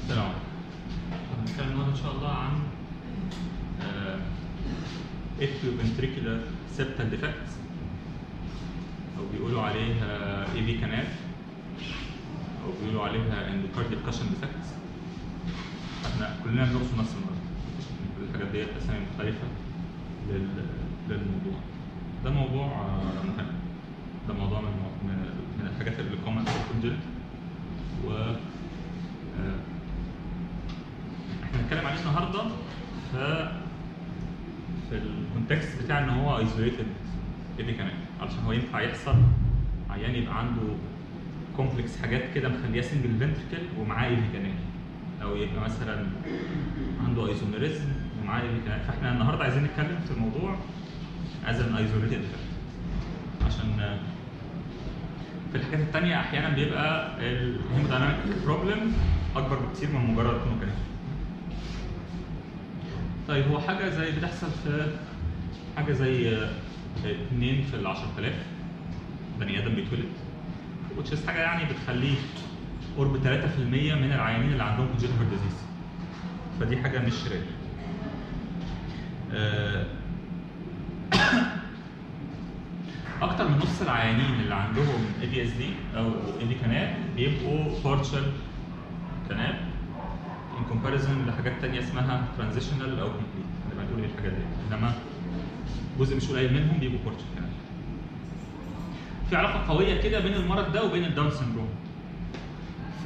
السلام عليكم هنتكلم النهارده ان شاء الله عن اتريوفنتريكولار سيبتال ديفكتس او بيقولوا عليها اي في كانال او بيقولوا عليها اندوكارديال كاشن ديفكتس احنا كلنا بنقصد نفس المرض كل الحاجات ديت اسامي مختلفه لل... للموضوع ده موضوع آه، مهم ده موضوع من من, من الحاجات اللي كومن في الكونجنت و آه، احنا هنتكلم عليه النهارده ف في الكونتكست بتاع ان هو ايزوليتد ايبي كانال علشان هو ينفع يحصل عيان يبقى عنده كومبلكس حاجات كده مخليه سنجل فنتركل ومعاه ايبي كانال او يبقى مثلا عنده ايزوميريزم ومعاه ايبي كانال فاحنا النهارده عايزين نتكلم في الموضوع از ان ايزوليتد عشان آه، في الحاجات التانية أحيانا بيبقى الهيمودايناميك بروبلم أكبر بكتير من مجرد كونوكانيشن. طيب هو حاجة زي بتحصل في حاجة زي آه، اتنين في ال 10000 بني آدم بيتولد which is حاجة يعني بتخليه قرب 3% من العيانين اللي عندهم congenital disease فدي حاجة مش رير. آه، اكتر من نص العيانين اللي عندهم اي بي اس دي او اي بي كانال بيبقوا بارشال كانال ان كومباريزون لحاجات تانية اسمها ترانزيشنال او كومبليت هنبقى نقول ايه الحاجات دي انما جزء مش قليل منهم بيبقوا بارشال كانال في علاقه قويه كده بين المرض ده وبين الداون سندروم ف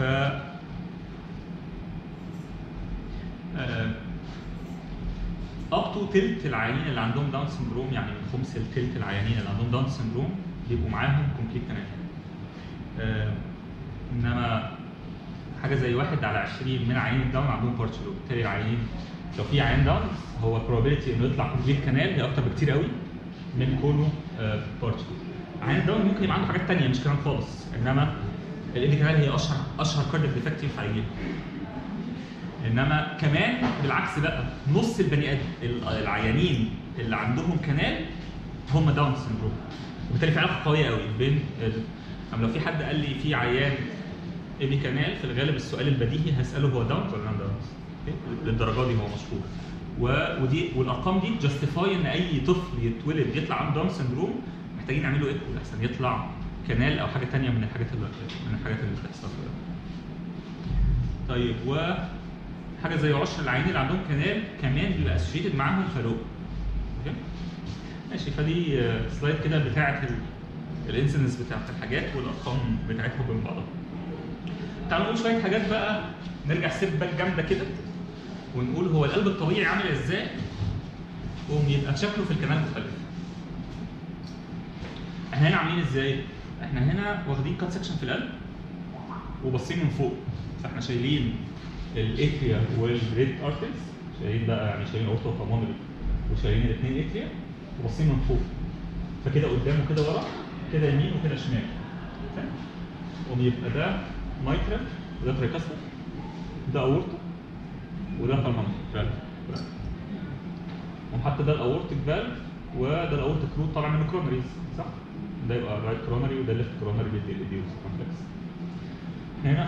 اب تو تلت العيانين اللي عندهم داون سندروم يعني من خمس لتلت العيانين اللي عندهم داون سندروم بيبقوا معاهم كومبليت كانال آه انما حاجه زي واحد على 20 من عيانين الداون عندهم بارشل وبالتالي العيانين لو في عيان داون هو probability انه يطلع كومبليت كانال هي اكتر بكتير قوي من كونه آه بارشل عيان الداون ممكن يبقى عنده حاجات ثانيه مش كلام خالص انما الايدي كانال هي اشهر اشهر كاردياك ديفكت ينفع يجيبها انما كمان بالعكس بقى نص البني ادم العيانين اللي عندهم كانال هم داون سندروم وبالتالي في علاقه قويه قوي بين ال... أما لو في حد قال لي في عيان ايبي كانال في الغالب السؤال البديهي هساله هو داون ولا نون داون للدرجه دي هو مشهور و... ودي والارقام دي جاستيفاي ان اي طفل يتولد يطلع عنده داون سندروم محتاجين يعملوا ايكو احسن يطلع كانال او حاجه ثانيه من الحاجات اللي من الحاجات اللي بتحصل طيب و حاجه زي عشر العيانين اللي عندهم كانال كمان بيبقى اسوشيتد معاهم فلو اوكي ماشي فدي آه، سلايد كده بتاعه الانسيدنس بتاعه الحاجات والارقام بتاعتها بين بعضها تعالوا نقول شويه حاجات بقى نرجع ستيب باك جامده كده ونقول هو القلب الطبيعي عامل ازاي قوم يبقى شكله في الكنال مختلف احنا هنا عاملين ازاي احنا هنا واخدين كات سكشن في القلب وباصين من فوق فاحنا شايلين الاتريا والريد ارتريز شايلين بقى يعني شايلين اورتو وبالمونري وشايلين الاثنين اتريا وباصين من فوق فكده قدام وكده ورا كده يمين وكده شمال فاهم؟ قوم يبقى ده مايترال وده تريكاستا ده اورتو وده بالمونري فالف قوم حتى ده الاورتيك فالف وده الاورتيك روت طالع منه كرونريز صح؟ ده يبقى رايت كرونري وده ليفت كرونري بيدي الايديوس كومبلكس هنا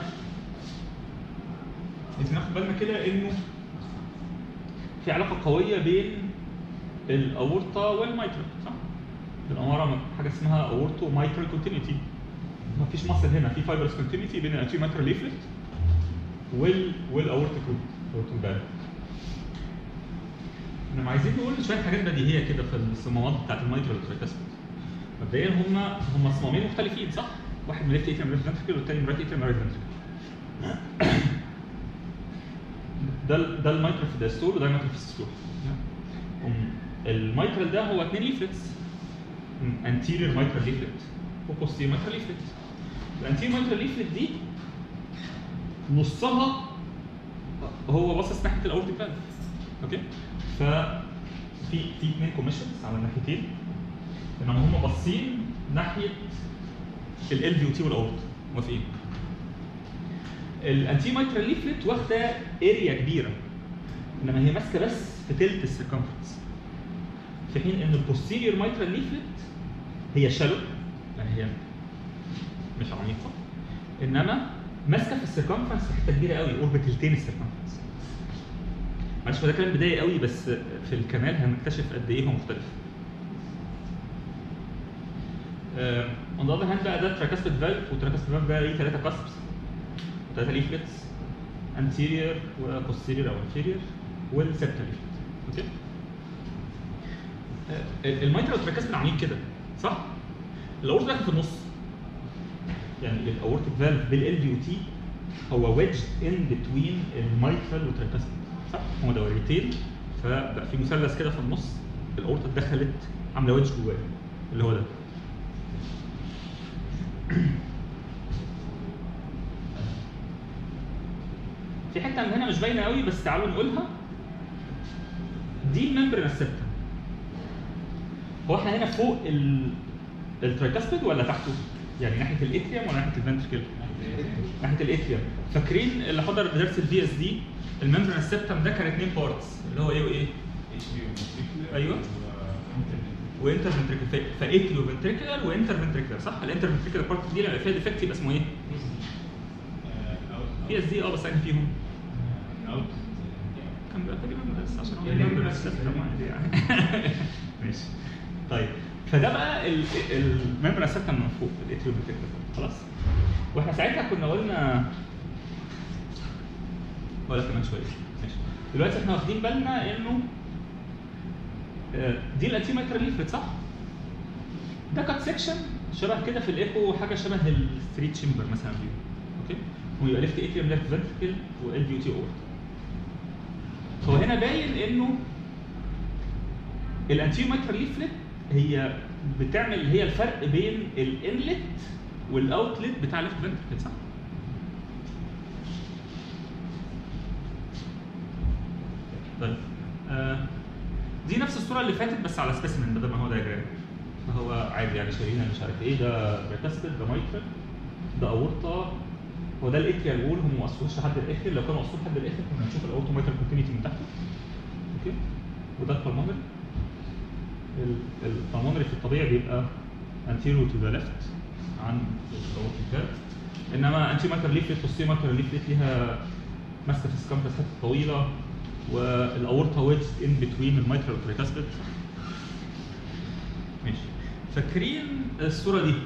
لازم ناخد بالنا كده انه في علاقه قويه بين الاورطه والمايترال صح؟ بالاماره حاجه اسمها اورتو مايترال كونتينيتي ما فيش مصل هنا في فايبرس كونتينيتي بين الانتي مايترال ليفلت وال والاورتيك روت اورتيك فالف احنا عايزين نقول شويه حاجات بديهيه كده في الصمامات بتاعت المايترال والتريكاسبيد مبدئيا هم هم صمامين مختلفين صح؟ واحد من ليفت اتريم ليفت فنتركل والتاني من رايت اتريم رايت فنتركل ده ال- ده المايترال في الدايستول وده المايترال في السيستول أم المايترال ده هو اثنين ليفلتس انتيريور مايترال ليفلت وبوستيريور مايترال ليفلت الانتيريور مايترال ليفلت دي نصها هو باصص ناحيه الاورتيك فالف اوكي ففي في اثنين كوميشنز على الناحيتين انما هم باصين ناحيه ال في وتي والاورت موافقين الانتي مايترال ليفلت واخده اريا كبيره انما هي ماسكه بس في تلت السيركمفرنس في حين ان البوستيريور مايترال ليفلت هي شالو يعني هي مش عميقه انما ماسكه في السيركمفرنس حته كبيره قوي قرب تلتين السيركمفرنس معلش هو ده كلام بداية قوي بس في الكمال هنكتشف قد ايه هو مختلف. اون ذا اذر هاند بقى ده تراكاسبت فالف وتراكاسبت فالف ده ليه ثلاثة كاسبس ثلاثة ليفلتس انتيريور وبوستيريور او انفيريور والسبتا ليفلت اوكي آه، الميترا والتراكاسبت عاملين كده صح؟ الاورتا داخل في النص يعني الاورتيك فالف بالال في او تي هو ويدج ان بتوين الميترال والتراكاسبت صح؟ هما دوريتين فبقى في مثلث كده في النص الاورطه اتدخلت عامله ويدج جواه اللي هو ده في حته من هنا مش باينه قوي بس تعالوا نقولها دي الممبرين السبتم هو احنا هنا فوق ال الترايكاسبيد ولا تحته؟ يعني ناحيه الاتريوم ولا ناحيه الفنتركل؟ ناحيه الاتريوم فاكرين اللي حضر درس الفي اس دي الممبرين السبتم ده كان اثنين بارتس اللي هو ايه وايه؟ أيوة. وانتر فنتريكل فاتريو فنتريكولار وانتر فنتريكولار صح؟ الانتر فنتريكولار بارت دي لما فيها ديفكت يبقى اسمه ايه؟ في اس دي اه بس انا فيهم كان بيبقى تقريبا بس عشان هو الممبرين السبتم عادي يعني ماشي طيب فده بقى الممبرين السبتم من فوق الاتريو فنتريكولار خلاص؟ واحنا ساعتها كنا قلنا ولا كمان شويه ماشي دلوقتي احنا واخدين بالنا انه آه، دي الانتيمتر ليفلت صح؟ ده كات سيكشن شبه كده في الايكو حاجه شبه الستريت تشامبر مثلا دي اوكي؟ ويبقى ليفت اتريوم ليفت فنتركل وال بي تي اورت هو هنا باين انه الانتيومتر ليفلت هي بتعمل هي الفرق بين الانلت والاوتلت بتاع الليفت فنتركل صح؟ طيب آه دي نفس الصوره اللي فاتت بس على سبيسمن بدل ما هو دايجرام فهو عادي يعني شايلين مش عارف ايه ده ريكاستد ده مايترال ده اورطه هو ده الاتريال وول هم ما وصلوش لحد الاخر لو كانوا وصلوا لحد الاخر كنا هنشوف الاورتو مايترال كونتينيتي من تحته اوكي وده البلمونري البلمونري في الطبيعي بيبقى انتيرو تو ذا ليفت عن الاورتيكال انما انتي مايترال ليفلت والسي مايترال ليفلت ليها ماسكه في السكامبس حته طويله والاورتا ويدج ان بتوين الميترال والتريكاسبيد ماشي فاكرين الصوره دي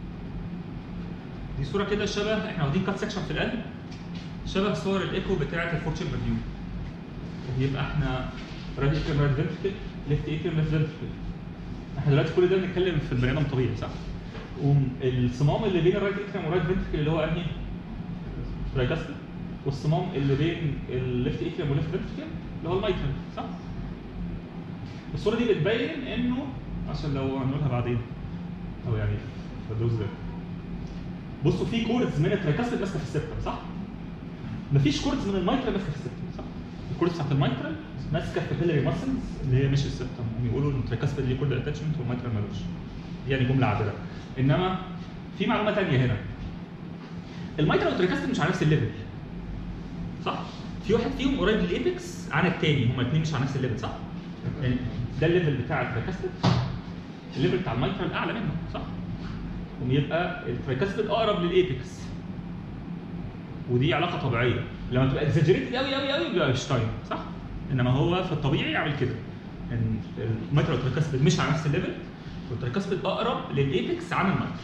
دي صوره كده شبه احنا واخدين كات سكشن في القلب شبه صور الايكو بتاعه الفور تشامبر فيو يبقى احنا رايت اتريوم رايت فنتركل ليفت اتريوم ليفت فنتركل احنا دلوقتي كل ده بنتكلم في البني ادم طبيعي صح؟ والصمام اللي بين الرايت اتريوم والرايت فنتركل اللي هو انهي؟ ترايكاسبيد والصمام اللي بين الليفت اتريوم والليفت فنتركل اللي هو المايترال صح؟ الصوره دي بتبين انه عشان لو هنقولها بعدين او يعني في الدروس ده بصوا في كوردز من الترايكاسبيد ماسكه في السبتم صح؟ مفيش كوردز من المايترال ماسكه في السبتم صح؟ الكوردز بتاعت المايترال ماسكه في البيلري ماسلز اللي هي مش السبتم هم يقولوا ان الترايكاسبيد ليه كورد اتاتشمنت والمايترال مالوش يعني جمله عابره انما في معلومه ثانيه هنا المايترال والترايكاسبيد مش على نفس الليفل صح؟ في واحد فيهم قريب للايبكس عن الثاني هما الاثنين مش على نفس الليفل صح؟ يعني ده الليفل بتاع الترايكاسبيد الليفل بتاع المايترال اعلى منه صح؟ ويبقى الترايكاسبيد اقرب للايبكس ودي علاقه طبيعيه لما تبقى اكزاجريتد قوي قوي قوي بيبقى اينشتاين صح؟ انما هو في الطبيعي يعمل كده ان المايترال والترايكاسبيد مش على نفس الليفل والترايكاسبيد اقرب للايبكس عن المايترال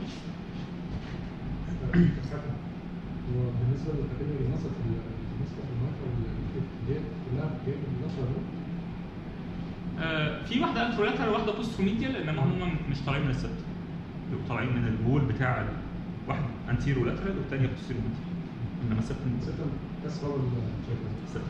وبالنسبه للحاجات اللي نصت بالنسبه للماركه اللي كلها جايه من النصر ده آه، في واحده انترولاتر وواحده بوست ميديال انما هم مش طالعين من السبت بيبقوا طالعين من البول بتاع ال- واحد انتيرو لاترال والثانيه بوستيرو ميديال انما السبت من السبت ستة بس هو الشركه السبت.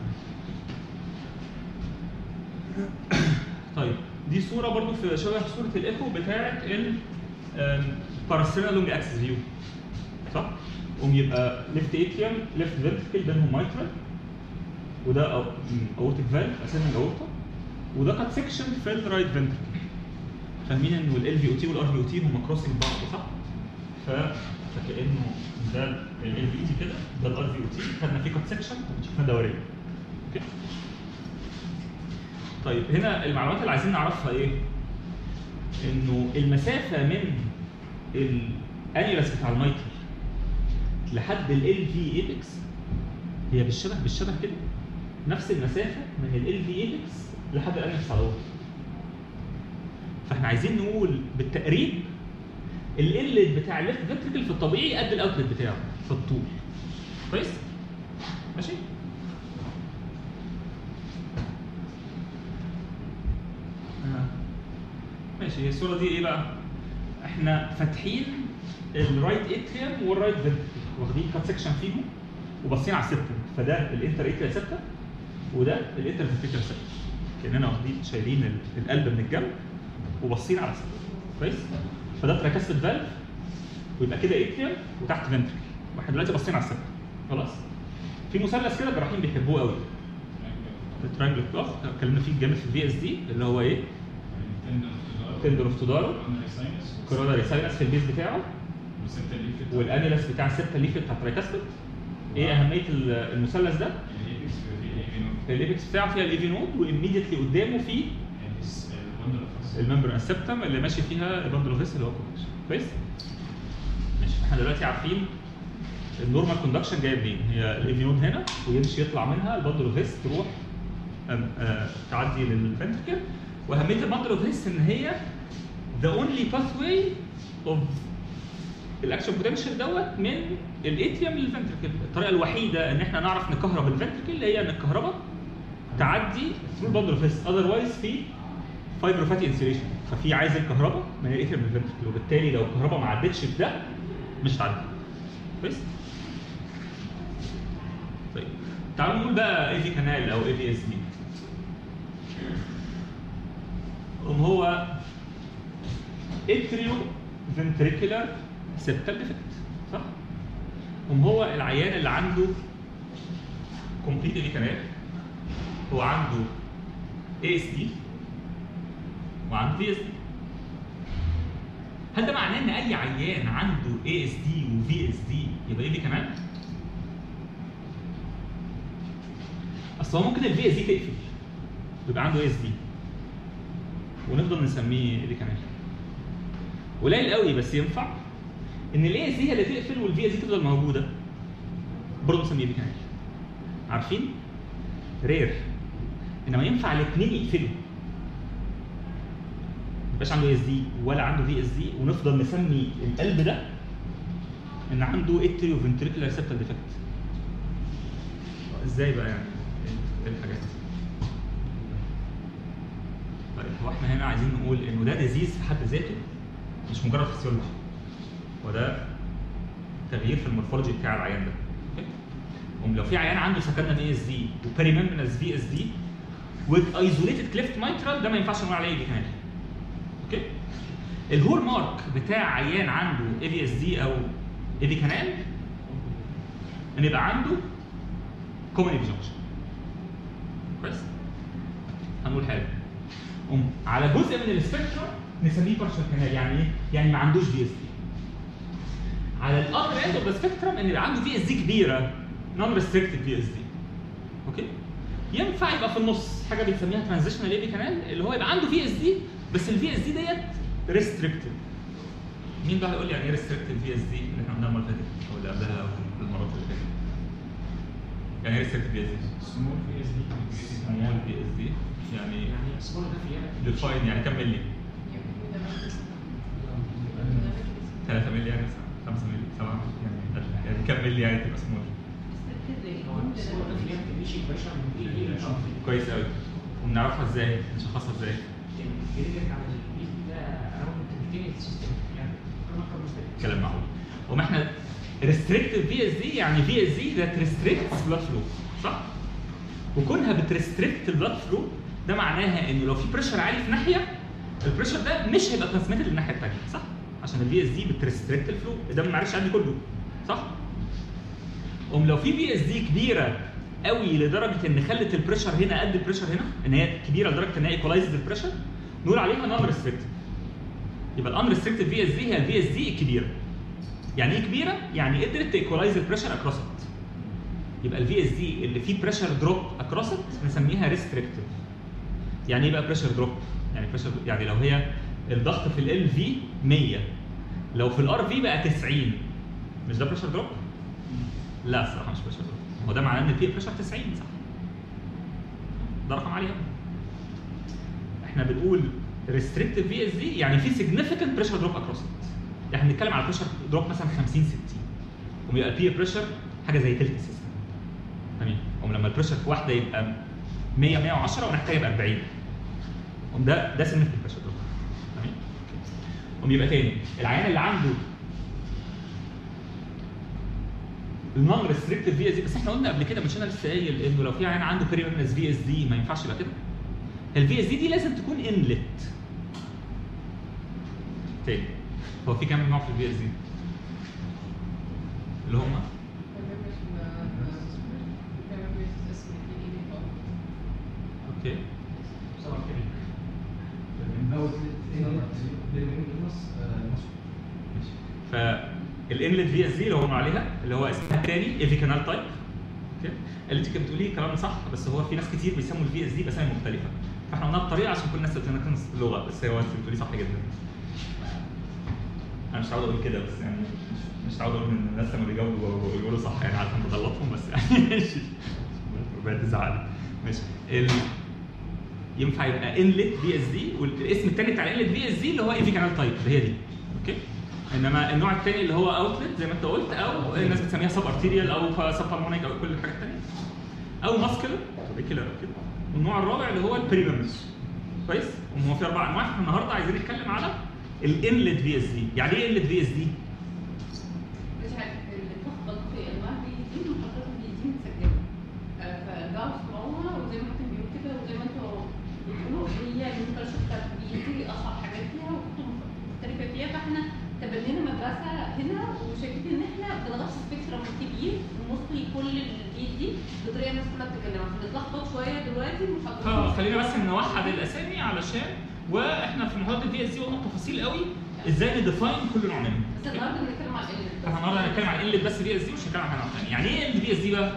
طيب دي صوره برضو في شبه صوره الايكو بتاعه ال باراسينا لونج اكسس فيو صح؟ قوم يبقى ليفت اتريوم ليفت فيرتيكال بينهم مايترال وده اورتيك فالف اساسا الاورتا وده كات سيكشن في الرايت فنتركل فاهمين انه ال في او تي والار في او تي هم كروسنج بعض صح؟ ف فكانه ده ال في او تي كده ده الار في او تي خدنا فيه كات سيكشن وشفنا دوريه اوكي طيب هنا المعلومات اللي عايزين نعرفها ايه؟ انه المسافه من الانيولس بتاع المايترال لحد ال في ايبكس هي بالشبه بالشبه كده نفس المسافه من ال في ايبكس لحد الانكس على طول فاحنا عايزين نقول بالتقريب الانلت بتاع الليفت فنتركل في الطبيعي قد الاوتلت بتاعه في الطول كويس ماشي آه. ماشي هي الصوره دي ايه بقى احنا فاتحين الرايت اتريوم والرايت فنتركل واخدين كات سكشن فيهم وباصين على السبتم فده الانتر اتريال سبتم وده الانتر فنتركل سبتم كاننا واخدين شايلين ال- القلب من الجنب وباصين على السبتم كويس فده تراكست فالف ويبقى كده اتريوم وتحت فنتركل واحنا دلوقتي باصين على السبتم خلاص في مثلث كده الجراحين بيحبوه قوي الترانجل كلوف اتكلمنا فيه جامد في الفي اس دي اللي هو ايه؟ تندر اوف تودارو كوروناري ساينس في البيز بتاعه والانيلس بتاع السبتة الليفت بتاع الترايكاسبيد ايه اهميه ال- المثلث ده؟ الايبكس بتاعه فيها الايفي نود واميديتلي قدامه في الممبر السبتم اللي ماشي فيها البندل اوف اللي هو كونكشن كويس؟ ماشي احنا دلوقتي عارفين النورمال كوندكشن جايه منين؟ هي الايفي نود هنا ويمشي يطلع منها البندل اوف تروح أم، آه، تعدي للفنتركل واهميه البندل اوف ان هي the only pathway of الاكشن بوتنشال دوت من الاتريوم للفنتركل الطريقه الوحيده ان احنا نعرف نكهرب الفنتركل هي ان الكهرباء تعدي ثرو البندل اوف اذروايز في فايبر فاتي انسيليشن ففي عايز الكهرباء من الاتريوم للفنتركل وبالتالي لو الكهرباء ما عدتش في ده مش هتعدي كويس طيب تعالوا نقول بقى اي في كانال او اي في اس دي قوم هو اتريو فنتريكولار سيبتال ديفكت صح؟ قوم هو العيان اللي عنده كومبليت اي كانال هو عنده اي اس دي وعنده في اس دي هل ده معناه ان اي عيان عنده اي اس دي وفي اس دي يبقى ايه في كمان؟ اصل هو ممكن الفي اس دي تقفل ويبقى عنده اي اس دي ونفضل نسميه ايه كمان قليل قوي بس ينفع ان الاي اس دي هي اللي تقفل والفي اس دي تفضل موجوده برضه نسميه ايه كمان عارفين رير انما ينفع الاثنين يقفلوا ميبقاش عنده اس دي ولا عنده في اس دي ونفضل نسمي القلب ده ان عنده اتريو فنتريكولار سيبتال ديفكت ازاي بقى يعني ايه الحاجات دي طيب هو احنا هنا عايزين نقول انه ده ديزيز في حد ذاته مش مجرد فسيولوجي وده تغيير في المورفولوجي بتاع العيان ده اوكي قوم لو في عيان عنده سكنه في اس دي وبيريممبرنس في اس دي وايزوليتد كليفت مايترال ده ما ينفعش نقول عليه اي كمان اوكي الهول مارك بتاع عيان عنده اي في اس دي او اي في كانال ان يبقى عنده كومن ايفي جنكشن كويس هنقول حاجه قوم على جزء من السبيكترم نسميه بارشال كانال يعني ايه؟ يعني ما عندوش في اس دي على الاذر اند اوف ذا سبيكترم ان يبقى عنده في اس دي كبيره نون ريستريكتد في اس دي اوكي ينفع يبقى في النص حاجه بنسميها ترانزيشنال اي كانال اللي هو يبقى عنده في اس دي بس الفي اس دي ديت ريستريكتد مين بقى هيقول لي يعني ايه ريستريكتد في اس دي اللي احنا قلناها المره اللي فاتت او اللي قبلها او المرات اللي فاتت يعني ايه ريستريكتد في اس دي؟ سمول في اس دي سمول في اس دي يعني يعني سمول ده في ديفاين يعني كم ملي؟ 3 ملي يعني 5 ملي 7 يعني يعني كم ملي يعني تبقى سمول؟ السمول ده في بيمشي بريشر من بي دي للشنط كويس قوي وبنعرفها ازاي؟ نشخصها ازاي؟ الجريدنج على البيس ده اراوند 200 سيستم يعني رقم مستقل كلام معقول وما احنا ريستريكتد في اس دي يعني في اس دي ذات ريستريكتس بلاد فلو صح؟ وكونها بتريستريكت البلاد فلو ده معناها انه لو في بريشر عالي في ناحيه البريشر ده مش هيبقى ترانسميتد للناحيه الثانيه صح؟ عشان الفي اس دي بتريستريكت الفلو ده معلش عندي كله صح؟ قوم لو في في اس دي كبيره قوي لدرجه ان خلت البريشر هنا قد البريشر هنا ان هي كبيره لدرجه ان هي ايكولايزد البريشر نقول عليها نون ريستريكتد يبقى الان ريستريكتد في اس دي هي الفي اس دي الكبيره يعني ايه كبيره؟ يعني قدرت تيكولايز البريشر اكروس ات يبقى الفي اس دي اللي فيه بريشر دروب اكروس ات نسميها ريستريكتيف يعني ايه بقى بريشر دروب؟ يعني بريشر يعني لو هي الضغط في ال في 100 لو في الار في بقى 90 مش ده بريشر دروب؟ لا الصراحه مش بريشر دروب هو ده معناه ان البي بريشر 90 صح ده رقم عالي قوي احنا بنقول ريستريكتيف في اس دي يعني في سيجنفيكانت بريشر دروب اكروس احنا بنتكلم على بريشر دروب مثلا 50 60 وبيبقى البي بريشر حاجه زي تلت سيستم تمام قوم لما البريشر في واحده يبقى 100 110 ونحتاج يبقى 40 قوم ده ده سيجنفيكانت بريشر دروب تمام قوم يبقى تاني العيان اللي عنده النون ريستريكتيف في اس دي بس احنا قلنا قبل كده مش انا لسه قايل انه لو في عيان عنده بيريمنس في اس دي ما ينفعش يبقى كده الفي اس دي دي لازم تكون انلت تاني هو في كام نوع في الفي اس دي اللي هم اوكي صباح الخير فالانلت في اس دي اللي هم عليها اللي هو اسمها الثاني ايفي كانال تايب اوكي اللي انت كنت بتقوليه كلام صح بس هو في ناس كتير بيسموا الفي اس دي باسامي مختلفه فاحنا قلناها بطريقه عشان كل الناس تتنقل اللغه بس هو انت بتقوليه صح جدا انا مش عاوز اقول كده بس يعني مش مش عاوز اقول ان الناس لما بيجاوبوا بيقولوا صح يعني عارف انت غلطهم بس يعني ماشي بقيت تزعل ماشي ال... ينفع يبقى انلت في اس دي والاسم الثاني بتاع الانلت في اس دي اللي هو ايفي كانال تايب اللي هي دي اوكي انما النوع الثاني اللي هو اوتلت زي ما انت قلت او الناس بتسميها سب ارتيريال او سب هارمونيك او كل الحاجات الثانيه او ماسكلر كده كده والنوع الرابع اللي هو البريممس كويس وهو في اربع انواع احنا النهارده عايزين نتكلم على الانلت في اس دي يعني ايه انلت في اس دي؟ مش عارف اللي تخبط في انواع بي دي محطات بي دي متسجله فارجعوا اسمعوها وزي ما انتم بيقولوا كده وزي ما انتم بتقولوا هي المنتشر بتاعت بي دي اصعب حاجات فيها وكتب مختلفه فيها فاحنا تبنينا مدرسه هنا وشايفين ان احنا بنغطي سبيكترم كبير ومصلي كل البي دي بطريقه الناس كلها بتتكلمها فنتلخبط شويه دلوقتي مش اه خلينا بس نوحد الاسامي علشان واحنا في محاضره الفي اس دي قلنا تفاصيل قوي ازاي نديفاين كل نوع منهم بس النهارده بنتكلم على ال فاحنا النهارده هنتكلم عن انلت بس في اس دي مش هنتكلم عن حاجه ثانيه يعني ايه الفي اس دي بقى؟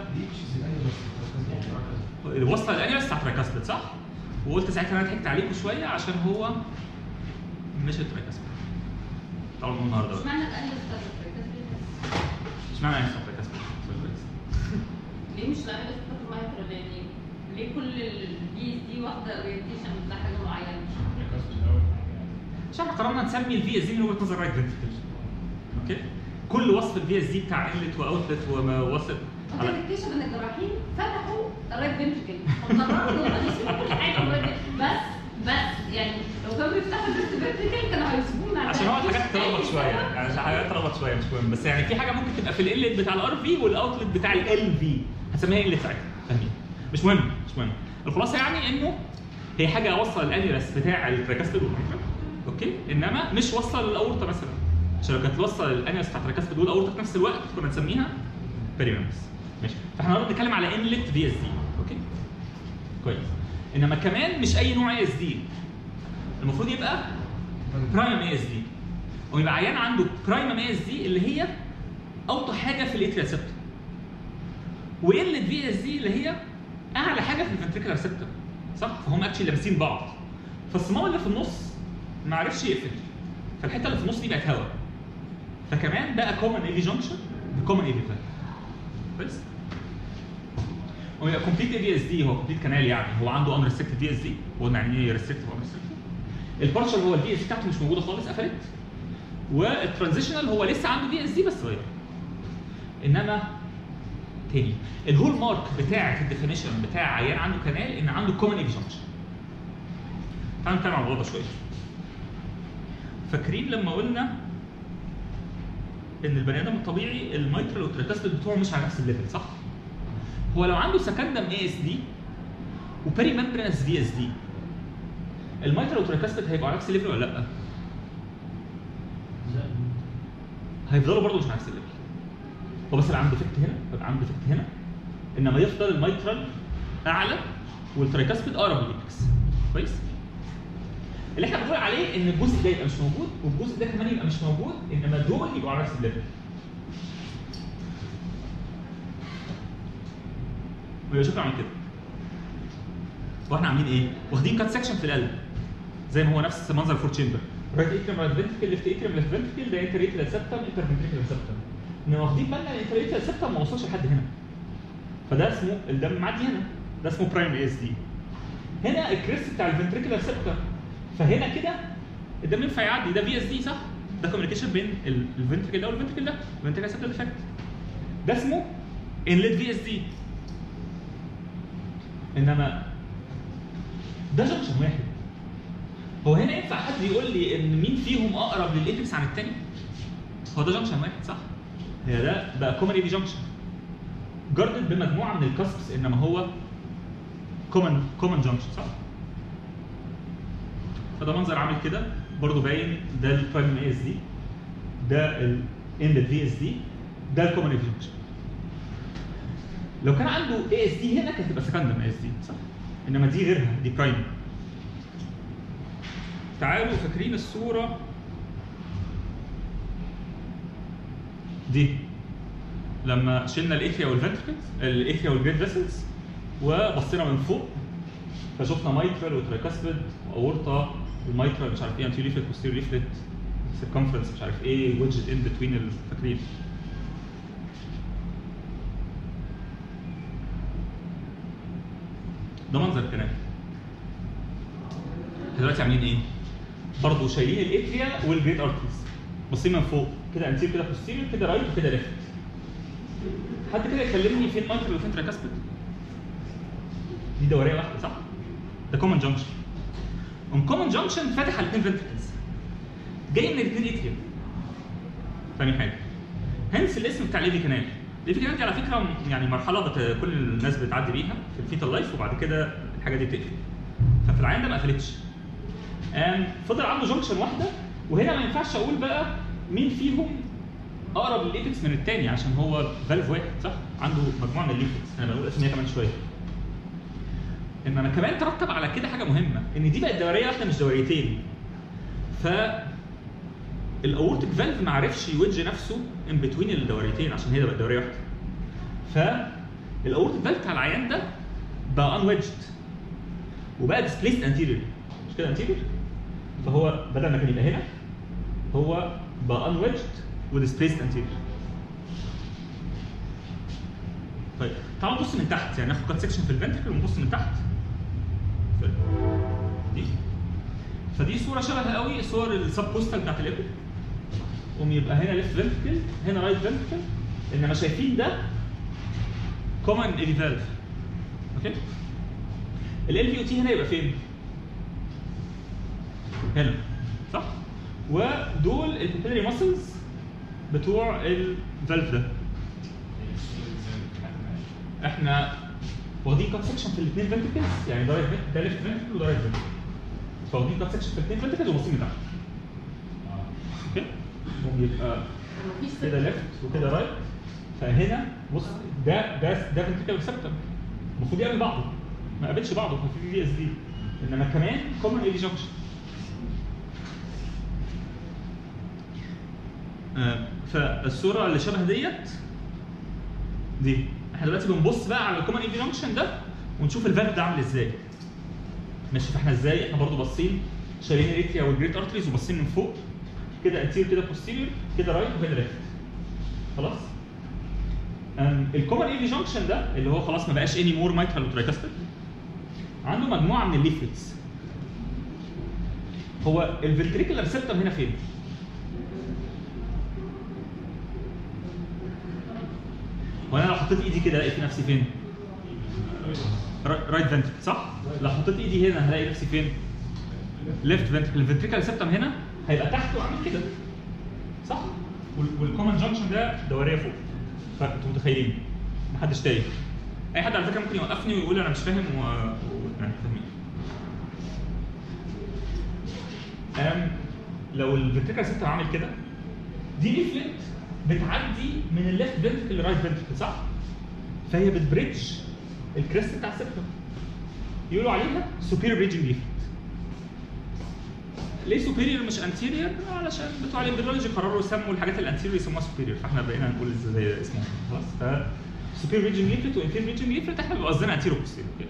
الوصله الانيوس بتاعت ترايكاسبيد صح؟ وقلت ساعتها انا ضحكت عليكم شويه عشان هو مش الترايكاسبيد طبعا النهارده مش بقى معنى الأقل استخدم اشمعنى انيوس بتاعت ترايكاسبيد؟ ليه مش الأقل استخدم مايكرو يعني ليه كل البي اس دي واخدة اورينتيشن بتاع حاجة معينة عشان احنا قررنا نسمي الفي اس دي من وجهه نظر رايت فنتركل اوكي كل وصف الفي اس دي بتاع انلت واوتلت وما وصف وكان اكتشف ان الجراحين فتحوا الرايت فنتركل فقرروا ان هم يسيبوا كل حاجة الرايت بس بس يعني لو كانوا بيفتحوا الليفت فنتركل كانوا هيسيبوه مع عشان هو الحاجات تلخبط شويه يعني عشان الحاجات تلخبط شويه مش مهم بس يعني في حاجه ممكن تبقى في الانلت بتاع الار في والاوتلت بتاع ال في هنسميها انلت ساعتها فاهمين مش مهم مش مهم الخلاصه يعني انه هي حاجه واصله للانيولس بتاع التراكاسبيد والميترال اوكي انما مش واصله للاورطه مثلا عشان لو كانت واصله للانيولس بتاع التراكاسبيد والاورطه في نفس الوقت كنا نسميها بيريمنس ماشي فاحنا النهارده بنتكلم على انلت في اس دي اوكي كويس انما كمان مش اي نوع اي اس دي المفروض يبقى برايم اي اس دي ويبقى عيان عنده برايم اي اس دي اللي هي اوطى حاجه في الاتريال سيبتم وقله في اس دي اللي هي اعلى حاجه في الفنتريكولار سيبتم صح فهم اكشلي لامسين بعض فالصمام اللي في النص ما عرفش يقفل فالحته اللي في النص دي بقت هواء فكمان بقى كومن ايفي جنكشن بكومن ايفي فالف كويس هو يبقى كومبليت اي في اس دي هو كومبليت كانال يعني هو عنده ان ريستريكتد في اس دي قلنا يعني ايه ريستريكتد وان ريستريكتد البارشل هو الفي اس دي بتاعته مش موجوده خالص قفلت والترانزيشنال هو لسه عنده في اس دي بس صغير انما تاني الهول مارك بتاعه الديفينيشن بتاع عيان عنده كانال ان عنده كومن ايفي جنكشن تعالوا نتكلم عن الموضوع ده شويه فاكرين لما قلنا ان البني ادم الطبيعي الميترال والتراكاسبيد بتوعه مش على نفس الليفل صح؟ هو لو عنده سكندم اي اس دي وبيري ممبرانس في اس دي الميترال والتراكاسبيد هيبقوا على نفس الليفل ولا لا؟ هيفضلوا برضه مش على نفس الليفل هو بس اللي عنده فكت هنا يبقى عنده فكت هنا انما يفضل الميترال اعلى والتراكاسبيد اقرب للايبكس كويس؟ اللي احنا بنقول عليه ان الجزء ده يبقى مش موجود والجزء ده كمان يبقى مش موجود انما دول يبقوا على نفس الليفل ويبقى شكله عامل كده واحنا عاملين ايه؟ واخدين كات سكشن في القلب زي ما هو نفس منظر فور تشامبر رايت اتريم رايت فنتركل ليفت اتريم ليفت فنتركل ده انتر اتريال سبتم انتر فنتركل سبتم ان واخدين بالنا ان الانترليتيال سيبتم ما وصلش لحد هنا فده اسمه الدم معدي هنا ده اسمه برايم اس دي هنا الكريست بتاع الفنتريكولار سيبتم فهنا كده الدم ينفع يعدي ده في اس دي صح؟ ده كوميونيكيشن بين ال- الفنتريكل ده والفنتريكل ده الفنتريكل سيبتم ديفكت ده اسمه انلت في اس دي انما ده جنكشن واحد هو هنا ينفع حد يقول لي ان مين فيهم اقرب للايبكس عن التاني؟ هو ده جنكشن واحد صح؟ هي ده بقى كومن اي بي جنكشن جاردد بمجموعه من الكاسبس انما هو كومن كومن جنكشن صح؟ فده منظر عامل كده برضه باين ده البرايم اي اس دي ده الاند في اس دي ده الكومن اي بي جنكشن لو كان عنده اي اس دي هنا كانت تبقى سكندم اي اس دي صح؟ انما دي غيرها دي برايم تعالوا فاكرين الصوره دي لما شلنا الايثيا والفنتركلز الايثيا والجريد فيسلز وبصينا من فوق فشفنا مايترال وترايكاسبيد واورطه المايترال مش عارف ايه انتيريور ليفلت بوستيريور ليفلت سيركمفرنس مش عارف ايه ويدجت ان بتوين فاكرين ده منظر الكلام دلوقتي عاملين ايه؟ برضه شايلين الاتريا والجريد ارتريز باصين من فوق كده انتير كده بوستيريور كده رايت وكده ليفت حد كده يكلمني فين مايترال وفين تراكاسبيد دي دوريه واحده صح؟ ده كومن جانكشن ام كومن جانكشن فاتح على الاثنين فنتركلز جاي من الاثنين اتريا فاهمين حاجه هنس الاسم بتاع ليفي كانال ليفي كانال دي على فكره يعني مرحله بت... كل الناس بتعدي بيها في الفيتال لايف وبعد كده الحاجه دي بتقفل ففي العيان ده ما قفلتش آم، فضل عنده جنكشن واحده وهنا ما ينفعش اقول بقى مين فيهم اقرب للايبكس من الثاني عشان هو فالف واحد صح؟ عنده مجموعه من الليفلز انا بقول اسميها كمان شويه انما كمان ترتب على كده حاجه مهمه ان دي بقت دوريه واحده مش دوريتين ف الاورتيك فالف ما عرفش يوجه نفسه ان بتوين الدوريتين عشان هي بقت دوريه واحده فالاورتيك فالف بتاع العيان ده بقى انويدجد وبقى ديسبليست انتيريور مش كده انتيريور فهو بدل ما كان يبقى هنا هو بقى انويدجد وديسبليست انتيريور طيب تعالوا نبص من تحت يعني ناخد كات سكشن في الفنتركل ونبص من تحت دي فدي صوره شبه قوي صور السب كوستال بتاعت الابل قوم يبقى هنا ليفت فنتركل هنا رايت فنتركل انما شايفين ده كومن ايدي فالف اوكي ال في او تي هنا يبقى فين؟ هنا صح؟ ودول البيبيلري ماسلز بتوع الفالف ده احنا واخدين كات سكشن في الاثنين فنتركلز يعني ده right- ده ليفت فنتركل وده رايت فنتركل فواخدين كات سكشن في الاثنين فنتركلز وباصين لتحت اوكي وبيبقى مفيش كده ليفت وكده رايت فهنا بص ده ده ده فنتركل سبتم المفروض يقابل بعضه ما قابلش بعضه ففي في اس دي انما كمان كومن اي جنكشن فالصوره اللي شبه ديت دي احنا دلوقتي بنبص بقى على الكومن اي جنكشن ده ونشوف الفالف ده عامل ازاي ماشي فاحنا ازاي احنا برضو باصين شايلين الاتريا والجريت ارتريز وباصين من فوق كده انتير كده بوستيريور كده رايت وكده ليفت خلاص الكومن اي جنكشن ده اللي هو خلاص ما بقاش اني مور مايترال وترايكاستر عنده مجموعه من الليفلتس هو الفنتريكولار سيبتم هنا فين؟ وانا لو حطيت ايدي كده الاقي في نفسي فين؟ رايت فنتريكل صح؟ لو حطيت ايدي هنا هلاقي نفسي فين؟ ليفت فنتريكل الفنتريكال سيبتم هنا هيبقى تحت وعامل كده صح؟ والكومن جانكشن ده دوريه فوق فانتوا متخيلين محدش تايه اي حد على فكره ممكن يوقفني ويقول انا مش فاهم و... و... يعني فاهمين أم لو الفنتريكال سيستم عامل كده دي ليفلت بتعدي من الليفت فنتريكل للرايت فنتريكل صح؟ فهي بتبريدج الكريست بتاع السيستم يقولوا عليها سوبيريور بريدجنج ليفلت ليه سوبيريور مش انتيريور؟ علشان بتوع الامبريولوجي قرروا يسموا الحاجات الانتيريور يسموها سوبيريور فاحنا بقينا نقول زي اسمها خلاص ف سوبيريور ريجن ليفلت وانفيريور ريجن ليفلت احنا بيبقى قصدنا انتيريور بوستيريور كده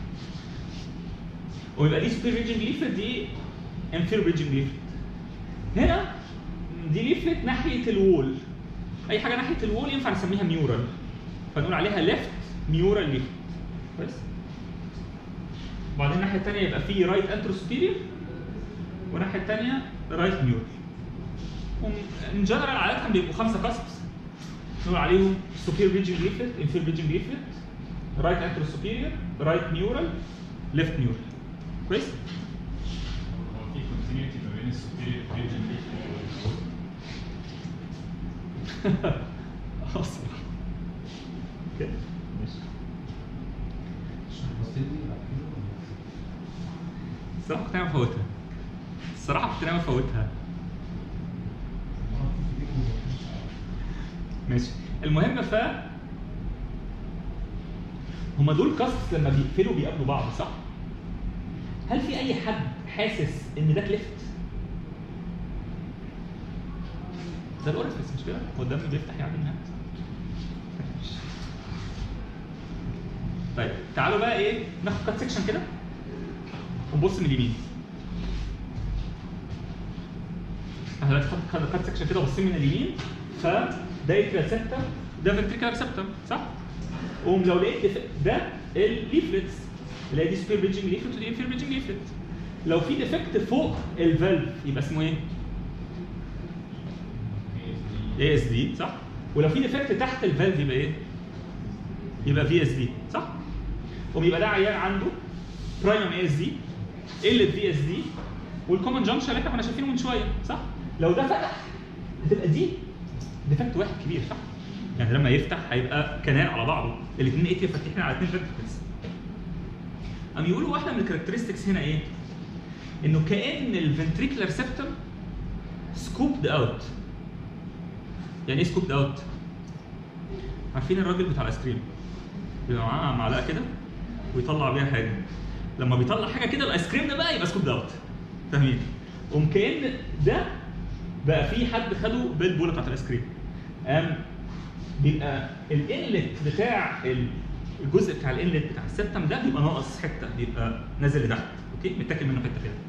ويبقى دي سوبيريور ريجن ليفلت دي انفيريور ريجن ليفلت هنا دي ليفلت ناحيه الوول اي حاجه ناحيه الوول ينفع نسميها ميورال فنقول عليها ليفت ميورال ليفت كويس وبعدين الناحيه الثانيه يبقى في رايت انترو سوبيريور والناحيه الثانيه رايت ميورال ان جنرال عاده بيبقوا خمسه كاسبس نقول عليهم superior region leaflet inferior region leaflet right anterior superior right neural left neural كويس هو في كونتينيوتي ما بين السوبيريور ريجن اصلا كده ماشي الصراحه كنت ناوي افوتها الصراحه كنت ناوي افوتها ماشي المهم ف هما دول كاست لما بيقفلوا بيقابلوا بعض صح؟ هل في اي حد حاسس ان ده كليفت؟ ده الاورفيس مش كده؟ هو الدم بيفتح يعني هنا طيب تعالوا بقى ايه ناخد كات سيكشن كده ونبص من اليمين احنا دلوقتي خدنا كات سيكشن كده باصين من اليمين فده يترا سبتم ده فنتريكولار سبتم صح؟ قوم لو لقيت دف- ده الليفلتس اللي هي دي سوبر بيجنج ليفلت ودي انفير بيجنج ليفلت لو في ديفكت فوق الفالف يبقى اسمه ايه؟ اي اس دي صح؟ ولو في ديفكت تحت الفالف يبقى ايه؟ يبقى في اس دي صح؟ قوم يبقى ده عيان عنده برايمم اي اس دي قله في اس دي والكومن جانكشن اللي احنا كنا شايفينه من شويه صح؟ لو ده فتح هتبقى دي ديفكت واحد كبير صح؟ يعني لما يفتح هيبقى كنال على بعضه الاثنين ايه فاتحين على اثنين فيرتيكلز قام يقولوا واحده من الكاركترستكس هنا ايه؟ انه كان الفنتريكولار سيبتم سكوبد اوت يعني ايه سكوبد اوت؟ عارفين الراجل بتاع الايس كريم بيبقى معاه معلقه كده ويطلع بيها حاجه لما بيطلع حاجه كده الايس كريم ده بقى يبقى سكوبد اوت فاهمين؟ قوم كان ده بقى في حد خده بالبوله بتاعت الايس كريم قام بيبقى الانلت بتاع ال- الجزء بتاع الانلت بتاع السبتم ده بيبقى ناقص حته بيبقى نازل لتحت اوكي متاكل منه حته كده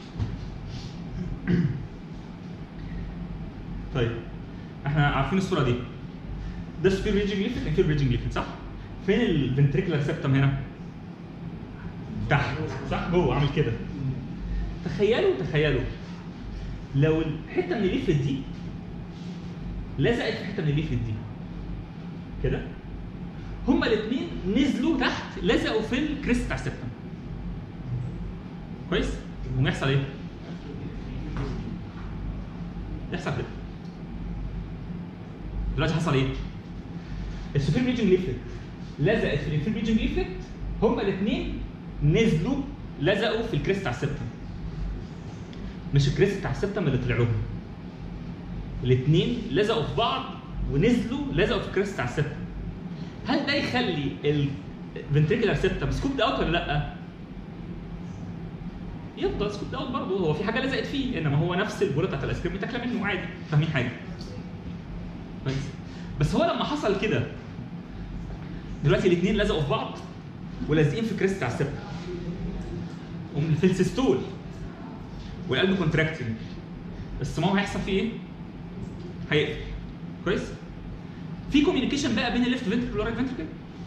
طيب احنا عارفين الصوره دي ده سبير ريجنج ليفت انفير ريجنج ليفت صح فين الفنتريكولار سبتم هنا تحت صح جوه عامل كده تخيلوا تخيلوا لو الحته من الليفت دي لزقت في حته من الليفت دي كده هما الاثنين نزلوا تحت لزقوا في الكريست بتاع السبتم كويس يقوم يحصل ايه يحصل كده دلوقتي حصل ايه السوبر ريجن ليفلت لزقت في الانفير ريجن ليفلت هما الاثنين نزلوا لزقوا في الكريست بتاع السبتم مش الكريست بتاع السبتم اللي طلع لهم الاثنين لزقوا في بعض ونزلوا لزقوا في الكريست بتاع السبتم هل ده يخلي الفنتريكولار سيبتم سكوبد اوت ولا لا؟ يفضل سكوبد اوت برضه هو في حاجه لزقت فيه انما هو نفس البوله بتاعت الايس كريم بتاكله منه عادي فاهمين حاجه؟ كويس بس هو لما حصل كده دلوقتي الاثنين لزقوا في بعض ولازقين في كريست بتاع السبتم قوم في السيستول والقلب كونتراكتنج الصمام هيحصل فيه ايه؟ هيقفل كويس؟ في كوميونيكيشن بقى بين الليفت فنتركل والرايت فنتركل؟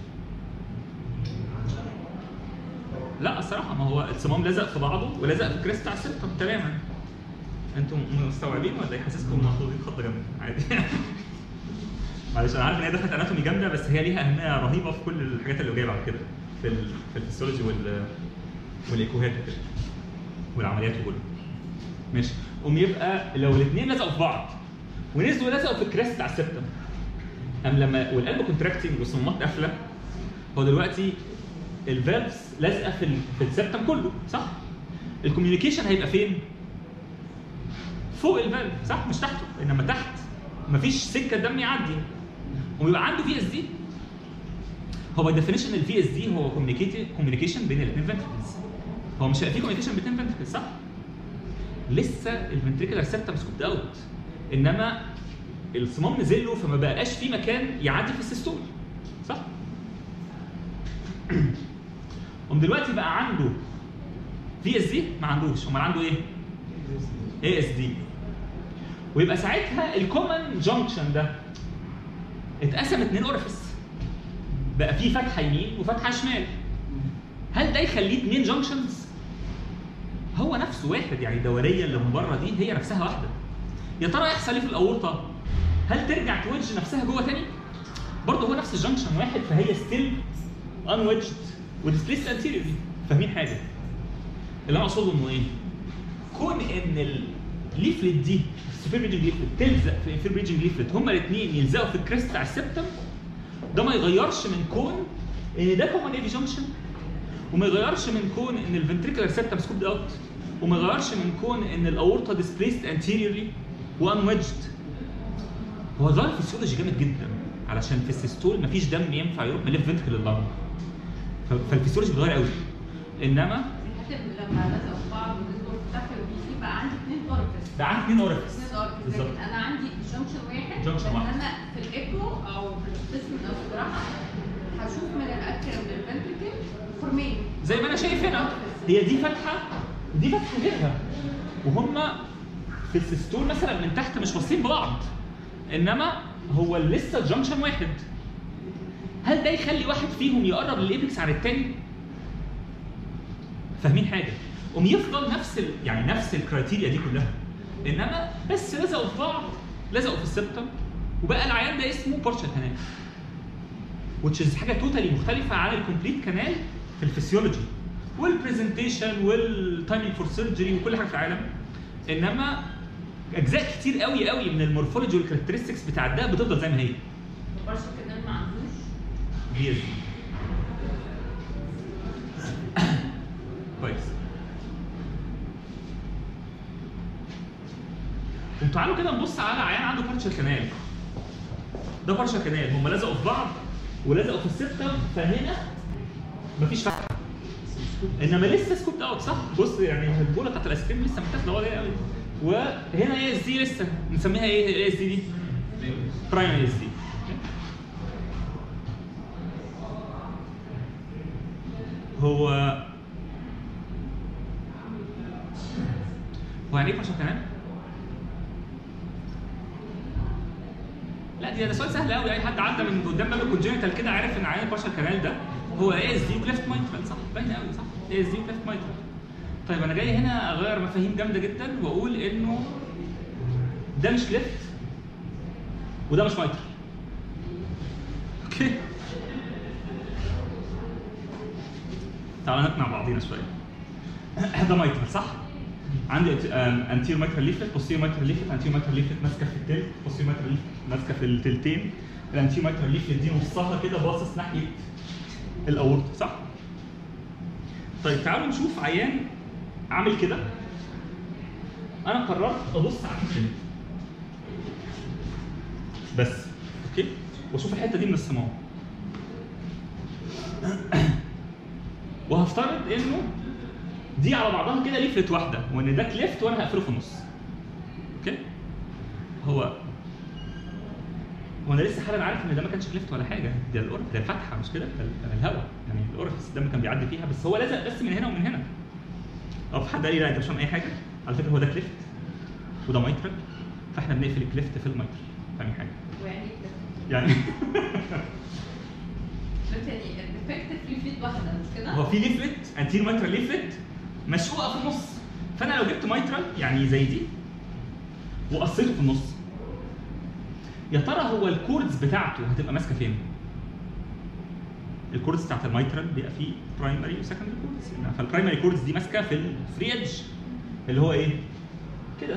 لا الصراحه ما هو الصمام لزق في بعضه ولزق في الكريست بتاع السبتم تماما انتم مستوعبين ولا يحسسكم محطوطين خط جنب عادي معلش انا عارف ان هي دخلت اناتومي جامده بس هي ليها اهميه رهيبه في كل الحاجات اللي جايه بعد كده في ال في الفسيولوجي وال والايكوهات وكده والعمليات وكله ماشي قوم يبقى لو الاثنين لزقوا في بعض ونزلوا لزقوا في الكريست بتاع السبتم قام لما والقلب كونتراكتنج والصمامات قافله هو دلوقتي الفالفز لازقه في ال- في السبتم كله صح؟ الكوميونيكيشن هيبقى فين؟ فوق الفالف صح مش تحته انما تحت مفيش سكه دم يعدي ويبقى عنده في اس دي هو باي ديفينيشن الفي اس دي هو كوميونيكيشن بين الاثنين فنتركلز هو مش هيبقى في كوميونيكيشن بين فنتركلز صح؟ لسه الفنتريكولار سيبتم سكوبد اوت انما الصمام نزل له فما بقاش في مكان يعدي في السيستول صح؟ قوم دلوقتي بقى عنده في اس دي ما عندوش امال عنده ايه؟ اي اس دي ويبقى ساعتها الكومن جانكشن ده اتقسم اتنين اورفيس بقى في فتحه يمين وفتحه شمال هل ده يخليه اتنين جانكشنز؟ هو نفسه واحد يعني الدوريه اللي من بره دي هي نفسها واحده يا ترى يحصل ايه في الاورطه؟ هل ترجع توجه نفسها جوه تاني؟ برضه هو نفس الجنكشن واحد فهي ستيل انويدجد وديسبليست انتيريورلي فاهمين حاجه؟ اللي انا اقصده انه ايه؟ كون ان الليفلت دي السوبر ريجنج ليفلت تلزق في الانفير ريجنج ليفلت هما الاثنين يلزقوا في الكريست بتاع السبتم ده ما يغيرش من كون ان ده كومن ايفي جنكشن وما يغيرش من كون ان الفنتريكولار سبتم سكوبد اوت وما يغيرش من كون ان الاورطه ديسبليست انتيريورلي وانويدجد هو ظاهر فيسيولوجي جامد جدا علشان في السيستول مفيش دم ينفع يروح من الليفت فنتركل لللنج ف- فالفيسيولوجي بيتغير قوي انما حتى لما لزقوا في بعض ونزلوا في التحت والبي بقى عندي اثنين اورفيس ده عندي اثنين اورفيس اثنين اورفيس بالظبط لكن انا عندي جنكشن واحد جنكشن لكن واحد. انا في الايكو او في القسم او في الجراحه هشوف من الاكل من الفنتركل فورمين زي ما انا شايف هنا هي دي فتحه دي فتحه غيرها وهم في السيستول مثلا من تحت مش واصلين ببعض انما هو لسه الجنكشن واحد هل ده يخلي واحد فيهم يقرب للايبكس عن التاني؟ فاهمين حاجه؟ قوم يفضل نفس ال... يعني نفس الكرايتيريا دي كلها انما بس لزقوا في بعض لزقوا في السبتم وبقى العيان ده اسمه بارشال كانال which is حاجه توتالي مختلفه عن الكومبليت كانال في الفسيولوجي والبرزنتيشن والتايمينج فور سيرجري وكل حاجه في العالم انما اجزاء كتير قوي قوي من المورفولوجي والكاركترستكس بتاع ده بتفضل زي ما هي البرشا كمان ما عندوش دي اس كويس طب تعالوا كده نبص على عيان عنده بارشال كانال ده بارشال كانال هم لزقوا في بعض ولزقوا في السبتم فهنا مفيش فتحه انما لسه سكوبد اوت صح بص يعني البوله بتاعت الايس كريم لسه متاخده ولا قوي وهنا اي اس دي لسه نسميها ايه الاي اس دي دي برايمري اس دي هو هو يعني ايه بارشال كانال؟ لا دي ده سؤال سهل قوي اي حد عدى من قدام باب الكونجنتال كده عارف ان عيان البارشال كانال ده هو اي اس دي وكليفت مايترال صح باين قوي صح اي اس دي وكليفت مايترال طيب انا جاي هنا اغير مفاهيم جامده جدا واقول انه ده مش كليفت وده مش مايترال اوكي تعالى نقنع بعضينا شويه ده مايترال صح؟ عندي انتير مايترال ليفلت بوستير مايترال ليفلت انتير مايترال ليفلت ماسكه في التلت بوستير مايترال ليفلت ماسكه في التلتين الانتير مايترال ليفلت دي نصها كده باصص ناحيه الاورطه صح؟ طيب تعالوا نشوف عيان عامل كده انا قررت ابص على الحته دي بس اوكي واشوف الحته دي من الصمام وهفترض انه دي على بعضها كده ليفلت واحده وان ده كليفت وانا هقفله في النص اوكي هو هو انا لسه حالا عارف ان ده ما كانش كليفت ولا حاجه ده الأور ده الفتحه مش كده ده ال- الهواء يعني الاورفيس الدم كان بيعدي فيها بس هو لزق بس من هنا ومن هنا او في حد قال لي لا انت مش فاهم اي حاجه على فكره هو ده كليفت وده مايترال فاحنا بنقفل الكليفت في المايترال فاهمين حاجه ويعني كده. يعني بس يعني الديفكت في فيت واحده مش كده؟ هو في ليفلت انتير مايترال ليفلت مشقوقه في النص فانا لو جبت مايترال يعني زي دي وقصيته في النص يا ترى هو الكوردز بتاعته هتبقى ماسكه فين؟ الكوردز بتاعت المايترال بيبقى فيه برايمري وسكندري كوردز فالبرايمري كوردز دي ماسكه في الفري ايدج اللي هو ايه؟ كده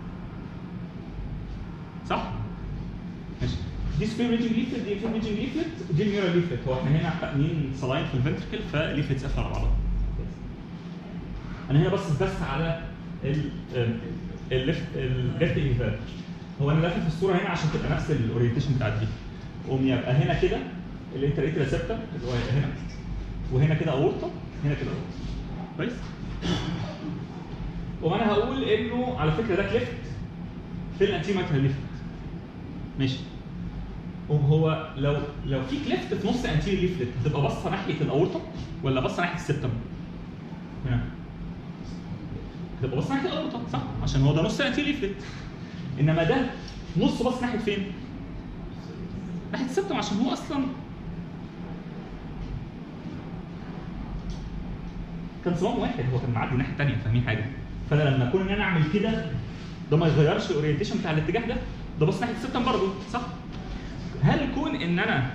صح؟ ماشي دي سبير ريجنج ليفلت دي فير ريجنج ليفلت ودي الميورال ليفلت هو احنا هنا فاهمين صلاين في الفنتركل فليفلتس قافله على بعضها انا هنا باصص بس على ال الليفت الليفت ايفال هو انا لافف الصوره هنا عشان تبقى نفس الاورينتيشن بتاعت دي قوم يبقى هنا كده اللي انت لقيت ريسبتر اللي هو يبقى هنا وهنا كده اورطه هنا كده اورطه كويس وانا هقول انه على فكره ده كليفت في الانتي مايترال ليفت ماشي وهو لو لو في كليفت في نص انتيريور ليفلت هتبقى باصه ناحيه الاورطه ولا باصه ناحيه السبتم؟ هنا هتبقى باصه ناحيه الاورطه صح؟ عشان هو ده نص انتيريور ليفلت انما ده نص باص ناحيه فين؟ ناحيه السبتم عشان هو اصلا كان صمام واحد هو كان معدي الناحيه الثانيه فاهمين حاجه فانا لما اكون ان انا اعمل كده ده ما يغيرش الاورينتيشن بتاع الاتجاه ده ده بص ناحيه السبتم برضه صح هل كون ان انا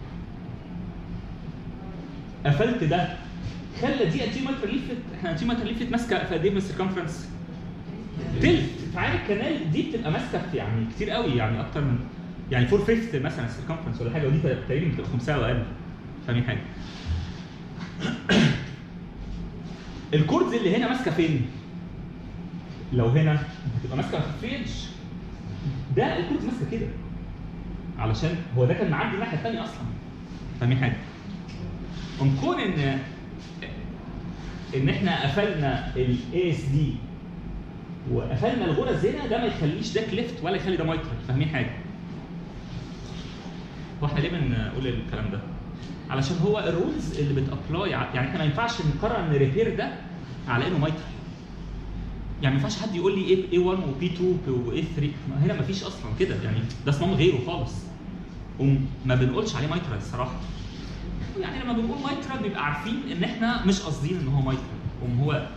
قفلت ده خلى دي انتي مايتر ليفت احنا انتي مايتر ليفت ماسكه في قد ايه من السيركمفرنس؟ تلت فعارف الكنال دي بتبقى ماسكه في يعني كتير قوي يعني اكتر من يعني 4 فيفث مثلا السيركمفرنس ولا حاجه ودي تقريبا بتبقى خمسها او اقل فاهمين حاجه؟ الكوردز اللي هنا ماسكه فين؟ لو هنا هتبقى ماسكه في الفريج ده الكوردز ماسكه كده علشان هو ده كان معدي الناحيه الثانيه اصلا فاهمين حاجه؟ قام كون ان ان احنا قفلنا الاي اس دي وقفلنا الغرز هنا ده ما يخليش ده كليفت ولا يخلي ده مايترال فاهمين حاجه؟ هو احنا ليه بنقول الكلام ده؟ علشان هو الرولز اللي بتابلاي يعني احنا ما ينفعش نقرر ان ريبير ده على انه مايترال يعني ما ينفعش حد يقول لي ايه اي 1 وبي 2 واي 3 هنا ما فيش اصلا كده يعني ده صمام غيره خالص وما بنقولش عليه مايترال الصراحه يعني لما بنقول مايترال بيبقى عارفين ان احنا مش قاصدين ان هو مايترال وم هو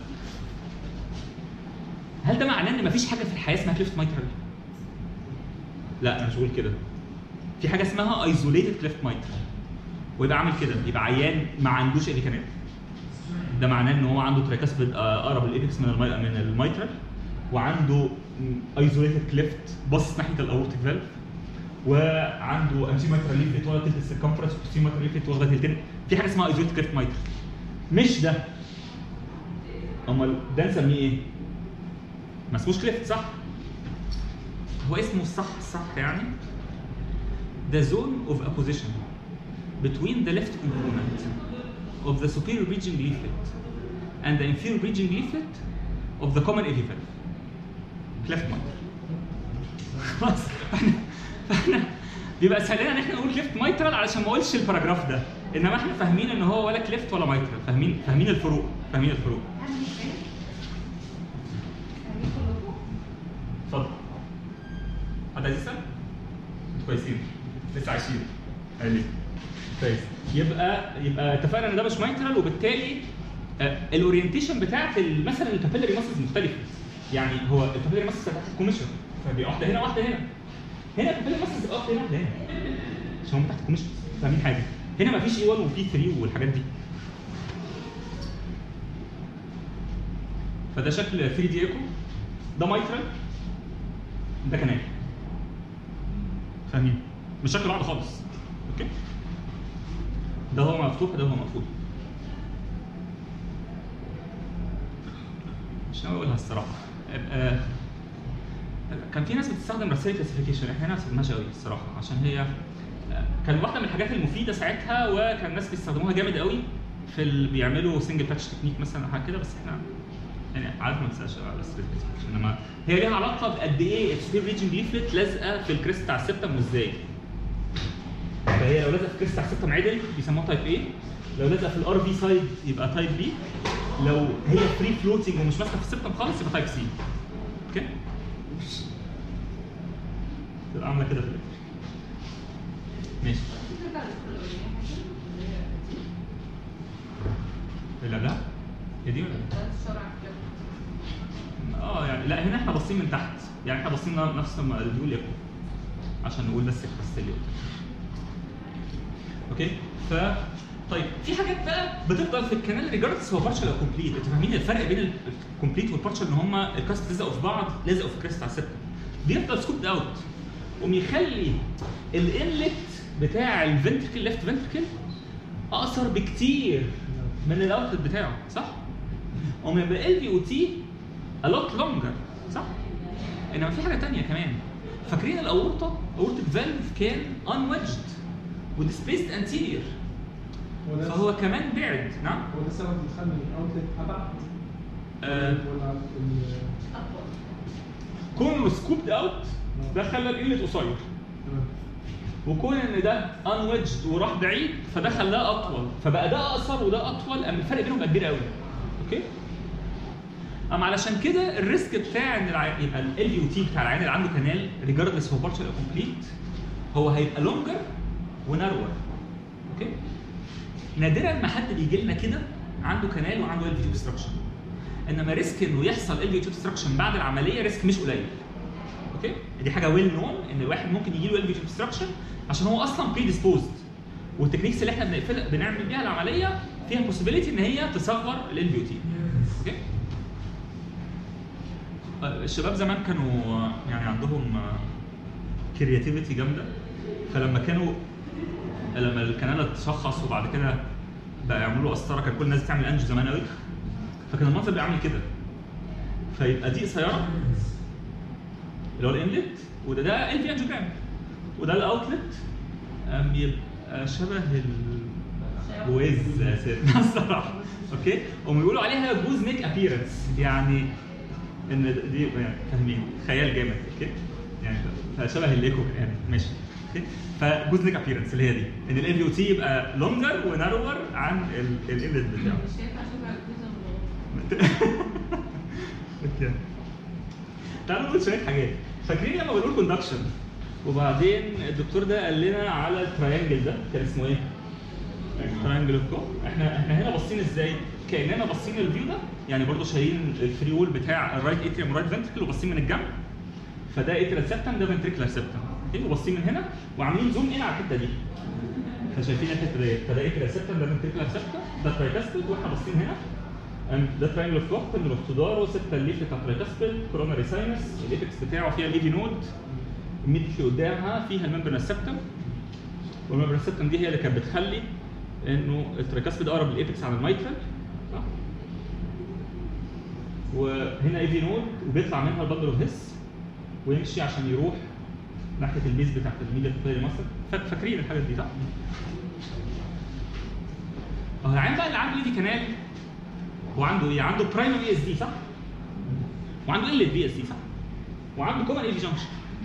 هل ده معناه ان مفيش حاجه في الحياه اسمها كليفت مايترال؟ لا انا مش بقول كده في حاجه اسمها ايزوليتد كليفت مايترال ويبقى عامل كده يبقى عيان ما عندوش اي كانال ده معناه ان هو عنده ترايكاسبيد اقرب الايبكس من المي... من الميترال وعنده ايزوليتد كليفت باصص ناحيه الاورتيك فالف وعنده امسي مايترال ليفت واخده تلت السيركمفرنس وامسي مايترال ليفت واخده تلتين في حاجه اسمها ايزوليتد كليفت مايترال مش ده امال ده نسميه ايه؟ ما اسموش كليفت صح؟ هو اسمه الصح الصح يعني the zone of opposition between the left component of the superior bridging leaflet and the inferior bridging leaflet of the common AV valve. Cleft mitral. خلاص فاحنا فاحنا بيبقى سهل لنا ان احنا نقول كليفت مايترال علشان ما اقولش الباراجراف ده انما احنا فاهمين ان هو ولا كليفت ولا مايترال فاهمين فاهمين الفروق فاهمين الفروق هل مش فاهم؟ فاهمين كلكم؟ اتفضل حد عايز يسال؟ انتوا كويسين لسه عايشين عالي كويس يبقى يبقى اتفقنا ان ده مش مايترال وبالتالي آه، الاورينتيشن بتاعت ال- مثلا الكابيلاري ماسلز مختلفه يعني هو الكابيلاري ماسلز بتاعت الكوميشن فبيبقى واحده هنا واحده هنا هنا الكابيلاري ماسلز بتبقى واحده هنا واحده هنا عشان هم تحت الكوميشن فاهمين حاجه هنا مفيش اي 1 وبي 3 والحاجات دي فده شكل 3 دي ايكو ده مايترال ده كنال فاهمين مش شكل بعض خالص اوكي ده هو مفتوح ده هو مقفول مش ناوي اقولها الصراحه آه، كان في ناس بتستخدم رسائل كلاسيفيكيشن احنا هنا ما استخدمناش قوي الصراحه عشان هي آه، كان واحده من الحاجات المفيده ساعتها وكان الناس بيستخدموها جامد قوي في اللي بيعملوا سنجل باتش تكنيك مثلا او حاجه كده بس احنا يعني عارف ما تسالش على رسائل كلاسيفيكيشن انما هي ليها علاقه بقد ايه السبير ريجنج ليفلت لازقه في الكريست بتاع السبتم وازاي فهي لو لازقه في الكريست بتاع السبتم عدل بيسموها تايب ايه لو لازقه في الار في سايد يبقى تايب بي لو هي فري فلوتنج ومش ماسكه في السبتم خالص يبقى تايب سي اوكي تبقى عامله كده في الاخر ماشي ترجع للأولانية حاجة اللي هي دي. اللي قبلها هي دي ولا إيه؟ ده الشرع كده. اه يعني لا هنا احنا باصين من تحت يعني احنا باصين نفس ما بيقول يكون عشان نقول بس الكاستيليو اوكي ف طيب في حاجات بقى بتفضل في الكنال ريجاردز هو بارشل او كومبليت انتوا فاهمين الفرق بين الكومبليت والبارشل ان هما الكاست لزقوا في بعض لزقوا في الكريست على السته بيفضل سكوب اوت قوم يخلي الانلت بتاع الفنتركل ليفت فنتركل اقصر بكتير من الاوتلت بتاعه صح؟ قوم يبقى ال في او تي a lot longer صح؟ انما في حاجه تانية كمان فاكرين الاورطه اورتيك فالف كان unwedged وديسبيسد انتيريور هو ده فهو كمان بعد نعم هو ده السبب اللي خلى الاوتلت ابعد آه ولا ال- أطول. كونه سكوبد اوت ده خلى الانلت قصير تمام وكون ان ده unwedged وراح بعيد فده خلاه اطول فبقى ده اقصر وده اطول اما الفرق بينهم بقى كبير قوي اوكي اما علشان كده الريسك بتاع ان الع... يبقى ال يو تي بتاع العيان اللي عنده كانال ريجاردلس هو بارشل او كومبليت هو هيبقى لونجر ونارور اوكي نادرا ما حد بيجي لنا كده عنده كنال وعنده ال في اوبستراكشن انما ريسك انه يحصل ال في اوبستراكشن بعد العمليه ريسك مش قليل اوكي دي حاجه ويل نون ان الواحد ممكن يجي له ال في اوبستراكشن عشان هو اصلا بري ديسبوزد والتكنيكس اللي احنا بنقفل بنعمل بيها العمليه فيها possibility ان هي تصغر ال في تي اوكي آه، الشباب زمان كانوا آه، يعني عندهم كرياتيفيتي جامده فلما كانوا لما الكنال اتشخص وبعد كده بقى يعملوا له قسطره كان كل الناس بتعمل انجو زمان قوي فكان المنظر بيعمل كده فيبقى دي قصيره اللي هو الانلت وده ده ال في انجوجرام وده الاوتلت أم يبقى شبه الويز اساسا الصراحه اوكي هم بيقولوا عليها جوز نيك ابييرنس يعني ان دي يعني فاهمين خيال جامد اوكي يعني فشبه الليكو يعني ماشي اوكي فجوز نيك ابييرنس اللي هي دي ان ال في او تي يبقى لونجر ونارور عن الانلت بتاعه مش شايفه شبه الجزء من اوكي تعالوا نقول شويه حاجات فاكرين لما بنقول كوندكشن وبعدين الدكتور ده قال لنا على التراينجل ده كان اسمه ايه؟ تراينجل اوف كوك احنا احنا هنا باصين ازاي؟ كاننا باصين الفيو ده يعني برضه شايلين الفري وول بتاع الرايت اتريوم ورايت فنتركل وباصين من الجنب فده اتريال سيبتم ده فنتريكولار سيبتم اوكي وباصين من هنا وعاملين زوم ان على الحته دي فشايفين الحته ديت فده اتريال سيبتم ده فنتريكولار سيبتم ده ترايكاستل واحنا باصين هنا And ده تراينجل اوف كوك اللي باختداره سته الليف بتاع ترايكاسبل كوروناري ساينس الايبكس بتاعه فيها ليفي نود immediately قدامها فيها الممبرنس سيبتم والممبرنس سيبتم دي هي اللي كانت بتخلي انه الترايكاسبيد اقرب للايبكس عن الميترال صح؟ وهنا اي في نود وبيطلع منها البندل اوف هيس ويمشي عشان يروح ناحيه البيز بتاعت الميديا بيبيري ماسل فاكرين الحاجات دي صح؟ اه العين بقى اللي عنده ايدي كانال هو عنده ايه؟ عنده برايمري بي اس دي صح؟ وعنده ال بي اس دي صح؟ وعنده كومن اي في جنكشن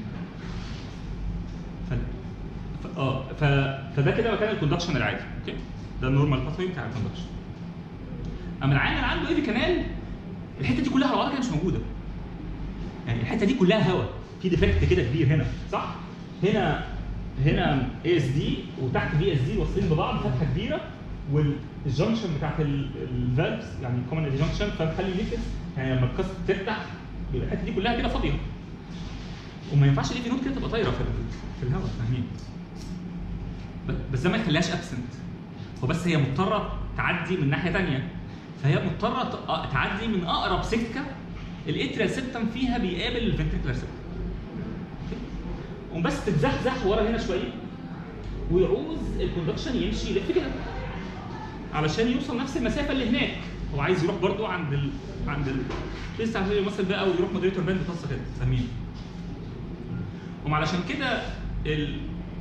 ف... ف... اه ف... فده كده مكان الكوندكشن العادي اوكي ده النورمال باثوي بتاع الكوندكشن اما العين اللي عنده اي في كانال الحته دي كلها على بعضها كده مش موجوده يعني الحته دي كلها هواء في ديفكت كده كبير هنا صح هنا هنا اي اس دي وتحت بي اس دي واصلين ببعض فتحه كبيره والجنكشن بتاعت الفالفز يعني كومن جنكشن فمخلي الليفت يعني لما الكاست تفتح يبقى الحته دي كلها كده فاضيه وما ينفعش الاي في نود كده تبقى طايره في ال- في الهواء فاهمين ب- بس ده ما يخليهاش ابسنت هو بس هي مضطره تعدي من ناحيه ثانيه فهي مضطره ت- آه، تعدي من اقرب سكه الاتريال سيبتم فيها بيقابل الفنتريكولار سيبتم قوم بس تتزحزح ورا هنا شويه ويعوز الكوندكشن يمشي يلف كده علشان يوصل نفس المسافه اللي هناك هو عايز يروح برضو عند ال... عند ال... لسه عشان يوصل بقى ويروح مودريتور باند قصه كده فاهمين وم علشان كده ال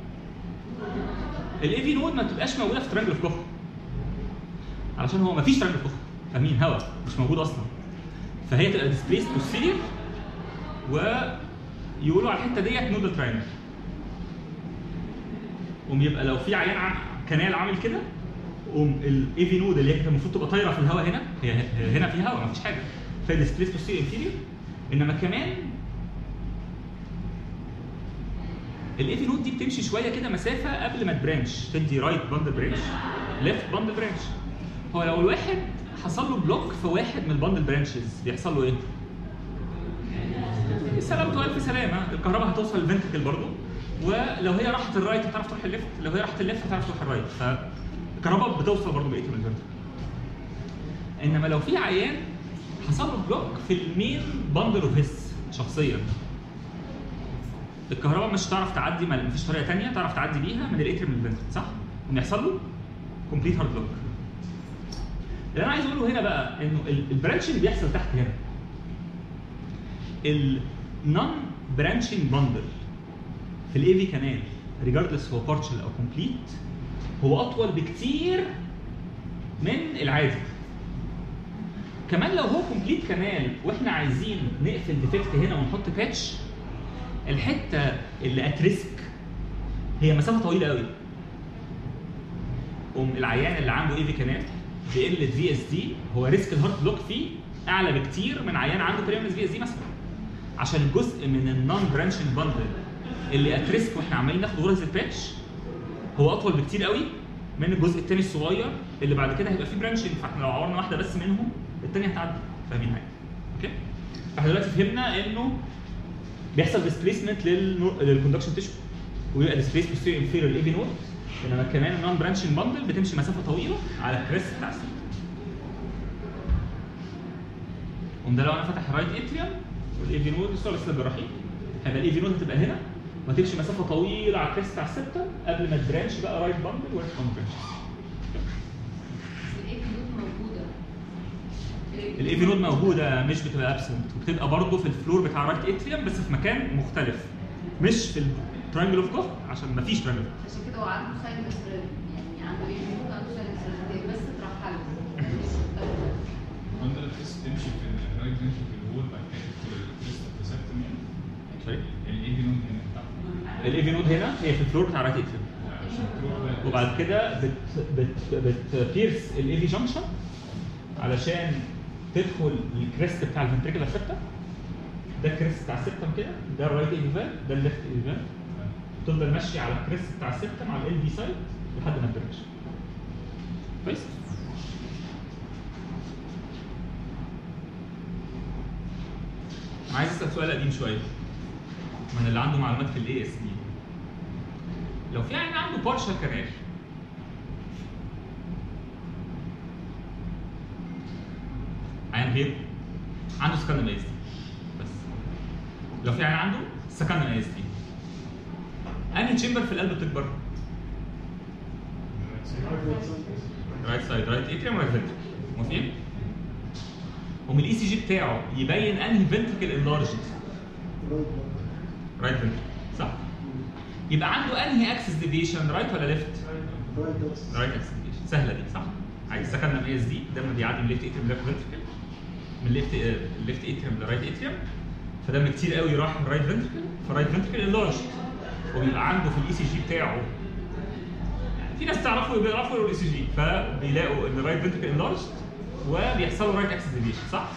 الاي في نود ما بتبقاش موجوده في ترانجل اوف كوخ علشان هو ما فيش ترانجل كوخ فاهمين هوا مش موجود اصلا فهي تبقى ديسبليس بوستيرير ويقولوا على الحته ديت نودل تراينجل قوم يبقى لو في عيان عم كنال عامل كده قوم الاي في نود اللي هي كانت المفروض تبقى طايره في الهواء هنا هي هي هنا في هواء مفيش حاجه فهي ديسبليس بوستيرير انفيريور انما كمان الاي في نود دي بتمشي شويه كده مسافه قبل ما تبرانش تدي رايت باندل برانش ليفت باندل برانش هو لو الواحد حصل له بلوك في واحد من الباندل برانشز بيحصل له ايه؟ سلامته الف سلامه الكهرباء هتوصل للفنتركل برضه ولو هي راحت الرايت هتعرف تروح الليفت لو هي راحت الليفت هتعرف تروح الرايت فالكهرباء بتوصل برضه بقيه من الفنتركل انما لو في عيان حصل له بلوك في المين باندل اوف هيس شخصيا الكهرباء مش هتعرف تعدي ما مفيش طريقه ثانيه تعرف تعدي بيها من الاتريم للفنتركل صح؟ ان يحصل له كومبليت هارد بلوك اللي انا عايز اقوله هنا بقى انه البرانشنج بيحصل تحت هنا النون برانشنج باندل في الاي في كانال ريجاردلس هو بارشل او كومبليت هو اطول بكتير من العادي كمان لو هو كومبليت كانال واحنا عايزين نقفل ديفكت هنا ونحط باتش الحته اللي ات ريسك هي مسافه طويله قوي قوم العيان اللي عنده اي في كانال بقله في اس دي هو ريسك الهارت بلوك فيه اعلى بكتير من عيان عنده بريمنس في اس دي مثلا عشان جزء من النون برانشنج باندل اللي ات ريسك واحنا عمالين ناخد غرز الباتش هو اطول بكتير قوي من الجزء الثاني الصغير اللي بعد كده هيبقى فيه برانشنج فاحنا لو عورنا واحده بس منهم الثانيه هتعدي فاهمين حاجه اوكي فاحنا دلوقتي فهمنا انه بيحصل ديسبيسمنت للكوندكشن تيشو ويبقى ديسبيس بوستيريور انفيريور الاي نود انما كمان النون برانشنج باندل بتمشي مسافه طويله على الكريست بتاع السيل وده لو انا فاتح رايت اتريوم والاي في نود لسه لسه الجراحين هيبقى الاي في نود هتبقى هنا وهتمشي مسافه طويله على الكريست بتاع السبتم قبل ما تبرانش بقى رايت باندل وليفت باندل بس الايه فلوس موجوده الاي في نود موجوده مش بتبقى ابسنت وبتبقى برضه في الفلور بتاع الرايت اتريوم بس في مكان مختلف مش في الترينجل اوف جوث عشان مفيش ترينجل عشان كده هو عنده ساينس يعني عنده ايه فلوس عنده ساينس بس ترحله وانت الكريست تمشي في الرايت فنتركل وول بعد كده تدخل الكريست ريسبتوم يعني سوري يعني الاي في نود هنا بتاعته الاي في نود هنا هي في الفلور بتاع الرايت اتريوم عشان تروح بقى وبعد كده بت بت بتبيرس الاي في جنكشن علشان تدخل الكريست بتاع الفنتريكولا سيبتا ده الكريست بتاع السيبتم كده ده الرايت اي فال ده الليفت اي فال تفضل ماشي على الكريست بتاع السيبتم على ال في سايد لحد ما تبرش كويس عايز اسال سؤال قديم شويه من اللي عنده معلومات في الاي اس دي لو في عين عنده بارشال كانال عين غير عنده سكان اس دي بس لو في عين عنده سكان اس دي انهي تشامبر في القلب بتكبر؟ رايت سايد رايت اتريوم رايت فنتركل موافقين؟ ومن الاي سي جي بتاعه يبين انهي فنتركل انلارجد رايت فنتركل صح؟ يبقى عنده انهي اكسس ديفيشن رايت ولا ليفت؟ رايت اكسس ديفيشن سهله دي صح؟ عايز سكن ام اس دي ده لما بيعدي من ليفت اتريوم ليفت فنتركل من ليفت ليفت اتريوم لرايت اتريوم فدم كتير قوي راح الرايت فنتركل فرايت فنتركل انلارج وبيبقى عنده في الاي سي جي بتاعه في ناس تعرفوا بيعرفوا يقولوا الاي سي جي فبيلاقوا ان الرايت فنتركل انلارج وبيحصل له رايت اكسس ديفيشن صح؟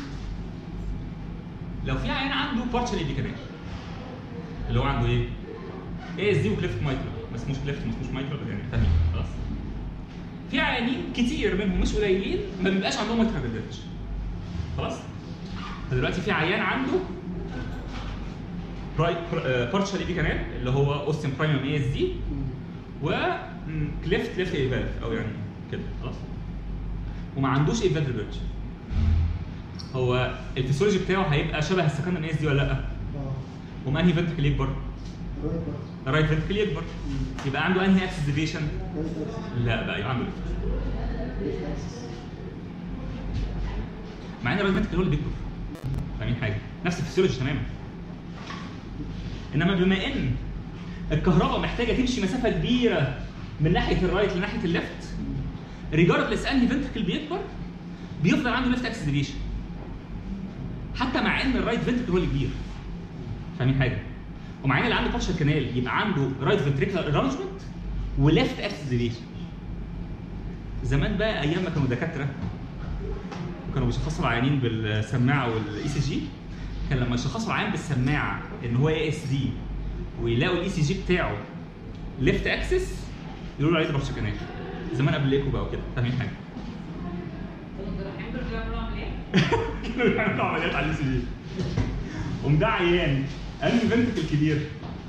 لو في عيان عنده بارشال ايدي كمان اللي هو عنده ايه؟ اي اس دي وكليفت مايكرو ما اسموش كليفت ما اسموش مايكرو يعني فاهمين خلاص في عيانين كتير منهم مش قليلين ما بيبقاش عندهم مايكرو ريدج خلاص فدلوقتي في عيان عنده رايت بارشال ايدي كانال اللي هو اوستن برايمم اي اس دي وكليفت ليفت ايفالف او يعني كده خلاص وما عندوش ايفالف ريدج هو الفسيولوجي بتاعه هيبقى شبه السكان ام اس دي ولا لا؟ وما انهي فنتركل يكبر؟ الرايت فنتركل يكبر يبقى عنده انهي اكسس ديفيشن؟ لا بقى يبقى عنده ليفت مع ان الرايت فنتركل هو اللي بيكبر فاهمين حاجه؟ نفس الفسيولوجي تماما انما بما ان الكهرباء محتاجه تمشي مسافه كبيره من ناحيه الرايت لناحيه الليفت ريجاردلس انهي فنتركل بيكبر بيفضل عنده ليفت اكسس ديفيشن حتى مع ان الرايت فنتركل هو اللي كبير فاهمين حاجه ومع ان اللي عنده بارشال كانال يبقى عنده رايت فنتريكولار ارانجمنت وليفت اكسس ديفيشن زمان بقى ايام ما كانوا دكاتره وكانوا بيشخصوا العيانين بالسماعه والاي سي جي كان لما يشخصوا العيان بالسماعه ان هو اي اس دي ويلاقوا الاي سي جي بتاعه ليفت اكسس يقولوا عليه ده بارشال كانال زمان قبل الايكو بقى وكده فاهمين حاجه الجراحين دول بيعملوا عمليات كانوا بيعملوا عمليات على الاي سي جي قوم ده عيان انهي فنتركل كبير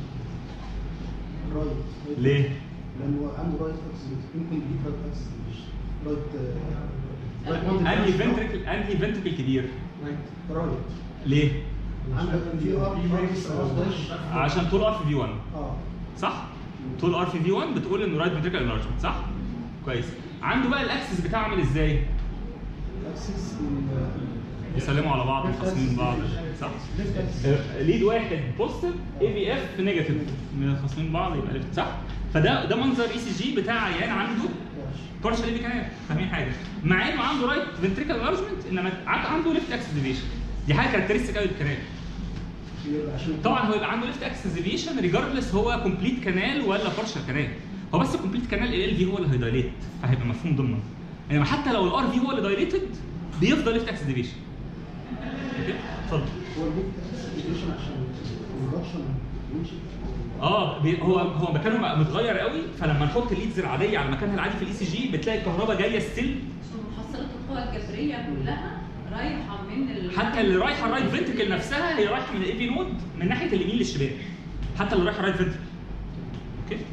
رايت ليه؟ لانه عنده رايت اكسس يمكن يجيب رايت اكسس رايت رايت موunted انهي branch. فنتركل انهي فنتركل كبير رايت ليه؟ عنده في ار في عشان طول ار في في 1 اه صح؟ طول ار في في 1 بتقول انه رايت فنتركل انلارجمنت صح؟ كويس عنده بقى الاكسس بتاعه عامل ازاي؟ اكسس بيسلموا على بعض مخاصمين بعض صح؟ ليفت اكسس آه، ليد واحد بوزيتيف اي بي اف نيجاتيف مخاصمين بعض يبقى ليفت صح؟ فده ده منظر اي سي جي بتاع عيان عنده بارشال اي بي كمان فاهمين حاجه مع انه عنده رايت فنتريكال انلارجمنت انما عنده ليفت اكسس ديفيشن دي حاجه كاركترستيك قوي للكنال عشان طبعا هو يبقى عنده ليفت اكسس ديفيشن ريجاردلس هو كومبليت كانال ولا بارشال كانال هو بس كومبليت كانال ال في هو اللي هيدايليت فهيبقى مفهوم ضمن انما حتى لو الار في هو اللي دايليتد بيفضل ليفت اكسس ديفيشن اوكي اتفضل هو الليفت اكسس عشان الكونفرشن اه بي- هو هو مكانه متغير قوي فلما نحط الليدز العاديه على مكانها العادي في الاي سي جي بتلاقي الكهرباء جايه ستيل محصلة القوى الجبرية كلها رايحة من ال حتى اللي رايحه الرايت فنتركل نفسها هي رايحه من الاي في نود من ناحيه اليمين للشمال حتى اللي رايحه الرايت فنتركل اوكي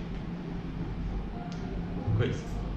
كويس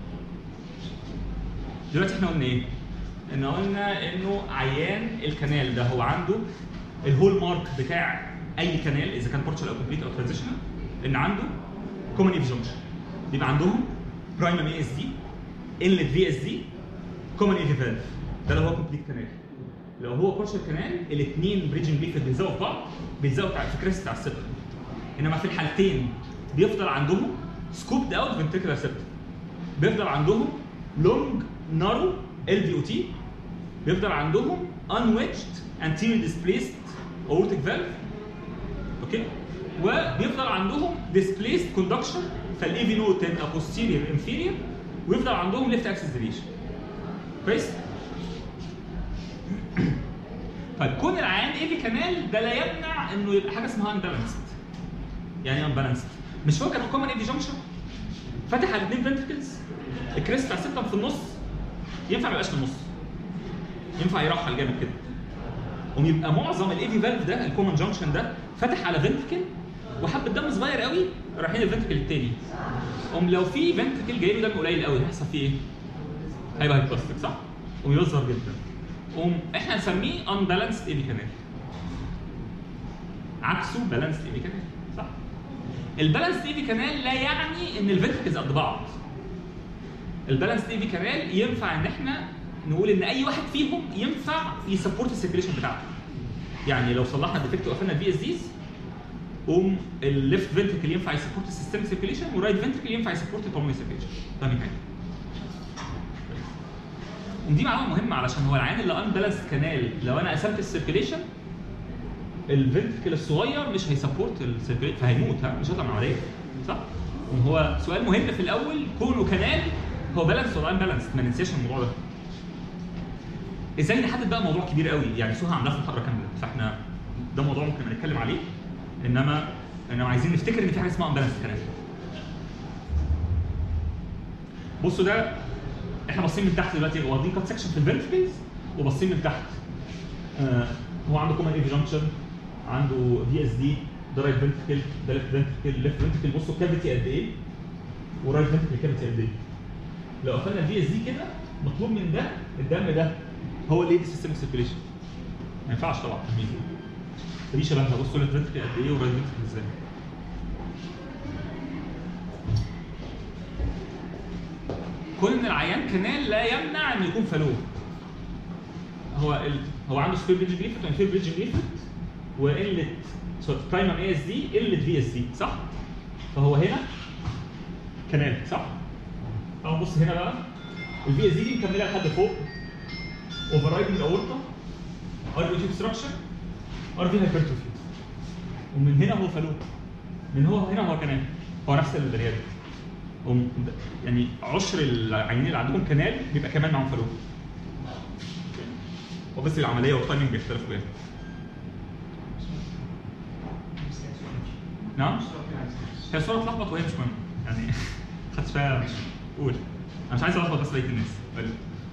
دلوقتي احنا قلنا ايه؟ ان قلنا انه عيان الكنال ده هو عنده الهول مارك بتاع اي كنال اذا كان بورتشال او كومبليت او ترانزيشنال ان عنده كومن ايف جنكشن بيبقى عندهم برايمم اي اس دي انلت في اس دي كومن ايف فالف ده لو هو كومبليت كنال لو هو بورشال كنال الاثنين بريدجنج ليفت بيلزقوا في بعض بيلزقوا بتاع في كريست بتاع السبتم انما في الحالتين بيفضل عندهم سكوبد اوت فنتريكولار سبتم بيفضل عندهم لونج نارو ال في او تي بيفضل عندهم unwedged anterior displaced aortic valve اوكي وبيفضل عندهم displaced conduction فالاي في نود تبقى posterior inferior ويفضل عندهم left axis deviation كويس طيب كون العيان اي في كانال ده لا يمنع انه يبقى حاجه اسمها unbalanced يعني ايه unbalanced مش هو كان كومن اي في جنكشن فتح على الاثنين فنتركلز الكريست بتاع السبتم في النص ينفع ما يبقاش في النص ينفع يرحل جامد كده قوم يبقى معظم الاي في فالف ده الكومن جانكشن ده فتح على فنتركل وحبه دم صغير قوي رايحين الفنتركل التاني قوم لو في فنتركل جاي له دم قليل قوي هيحصل فيه ايه؟ هيبقى هيبلاستيك صح؟ قوم يظهر جدا قوم احنا نسميه unbalanced اي في كانال عكسه بالانسد اي في كانال صح؟ البالانسد اي في كانال لا يعني ان الفنتركلز قد بعض البالانس دي كانال ينفع ان احنا نقول ان اي واحد فيهم ينفع يسبورت السيركيليشن بتاعته يعني لو صلحنا الديفكت وقفلنا البي اس ديز قوم الليفت فنتركل ينفع يسبورت السيستم سيركيليشن والرايت فنتركل ينفع يسبورت البلمونري سيركيليشن فاهمين حاجه ودي معلومه مهمه علشان هو العيان اللي انبالانس كانال لو انا قسمت السيركيليشن الفنتركل الصغير مش هيسبورت السيركيليشن فهيموت ها مش هيطلع من العمليه صح؟ هو سؤال مهم في الاول كونه كانال هو بالانس ولا ان بالانس ما ننساش الموضوع ده ازاي نحدد بقى موضوع كبير قوي يعني سوها عاملاه في محاضره كامله فاحنا ده موضوع ممكن نبقى نتكلم عليه انما انما عايزين نفتكر ان في حاجه اسمها ان بالانس كانال بصوا ده احنا باصين من تحت دلوقتي واخدين كات سكشن في الفنتركلز وباصين من تحت آه هو عنده كومن ايف جانكشن عنده في اس دي ده رايت فنتركل ده ليفت فنتركل ليفت فنتركل بصوا كافيتي قد ايه ورايت فنتركل كافيتي قد ايه لو قفلنا الفي اس دي كده مطلوب من ده الدم ده هو اللي يدي سيستم سيركيليشن ما ينفعش طبعا تمييز فدي شبهها بصوا ليفت فنتركل قد ايه ورايت فنتركل ازاي كون ان العيان كانال لا يمنع انه يكون فالو هو ال... هو عنده سفير بريدج ليفت وانفير بريدج ليفت وقله برايمم اي اس دي قله في اس دي صح؟ فهو هنا كانال صح؟ اهو بص هنا بقى الفي اس دي دي مكمله لحد فوق اوفر رايدنج الاورطه ار بي تيوب ستراكشر ار في هايبرتروفي ومن هنا هو فالو من هو هنا هو كانال هو نفس البني ادم هم- يعني عشر العيانين اللي عندهم كانال بيبقى كمان معاهم فالو وبس العمليه والتايمنج بيختلفوا يعني نعم هي الصوره اتلخبط وهي مش مهمه يعني خدت فيها مش قول انا مش عايز الخبط بس بقيه الناس قول.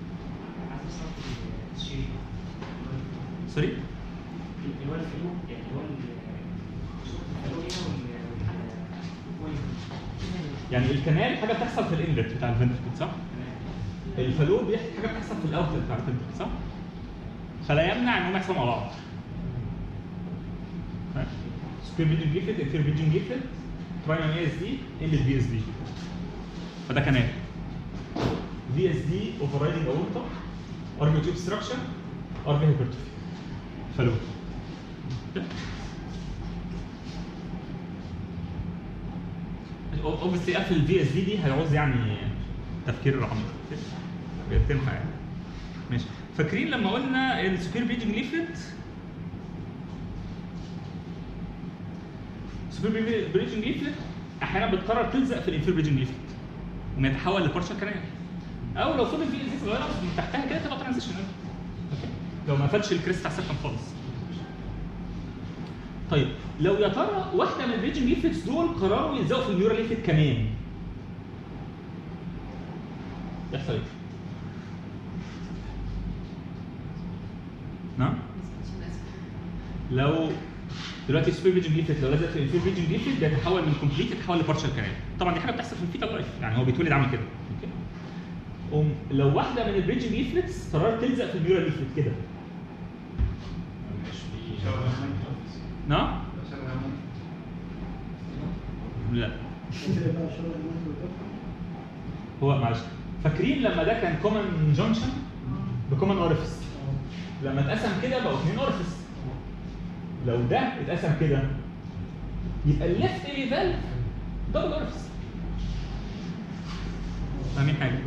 سوري اللي هو الفلو يعني هو الفلو هنا وال يعني الكنال حاجه بتحصل في الانلت بتاع الفنتركل صح؟ الفالو بيحكي حاجه بتحصل في الاوتلت بتاع الفنتركل صح؟ فلا يمنع انهم يحصلوا مع بعض. سكوير بيجن جيفت انفير بيجن جيفت برايمم اي اس دي انلت في اس دي فده كنال في اس دي اوفر رايدنج اورتا ار بي تيوب ستراكشر ار بي هايبرتروفي فالو اوبسلي قفل الفي اس دي دي هيعوز يعني تفكير عميق بيتمها يعني ماشي فاكرين لما قلنا السوبر بيجنج ليفلت سوبر بيجنج ليفلت احيانا بتقرر تلزق في الانفير بيجنج ليفلت ويتحول لبارشال كانال او لو فضل في اس دي صغيره من تحتها كده تبقى ترانزيشن لو ما قفلش الكريست على السكن خالص طيب لو يا ترى واحده من الريجن ليفلتس دول قرروا يلزقوا في النيورال ليفلت كمان يحصل ايه؟ نعم؟ لو دلوقتي السوبر فيجن ليفلت لو لزق في السوبر فيجن ليفلت بيتحول من كومبليت يتحول لبارشال كانال طبعا دي حاجه بتحصل في الفيتال لايف يعني هو بيتولد عامل كده اوكي قوم لو واحده من البريدج ليفلتس قررت تلزق في النيورال ليفلت كده مش في نعم؟ لا تفرق بقى شغل المايكرو ده؟ هو معلش فاكرين لما ده كان كومن جانكشن بكومن اورفيس لما اتقسم كده بقوا اثنين اورفيس لو ده اتقسم كده يبقى الليفت ايلي فالف دبل اورفيس فاهمين حاجه؟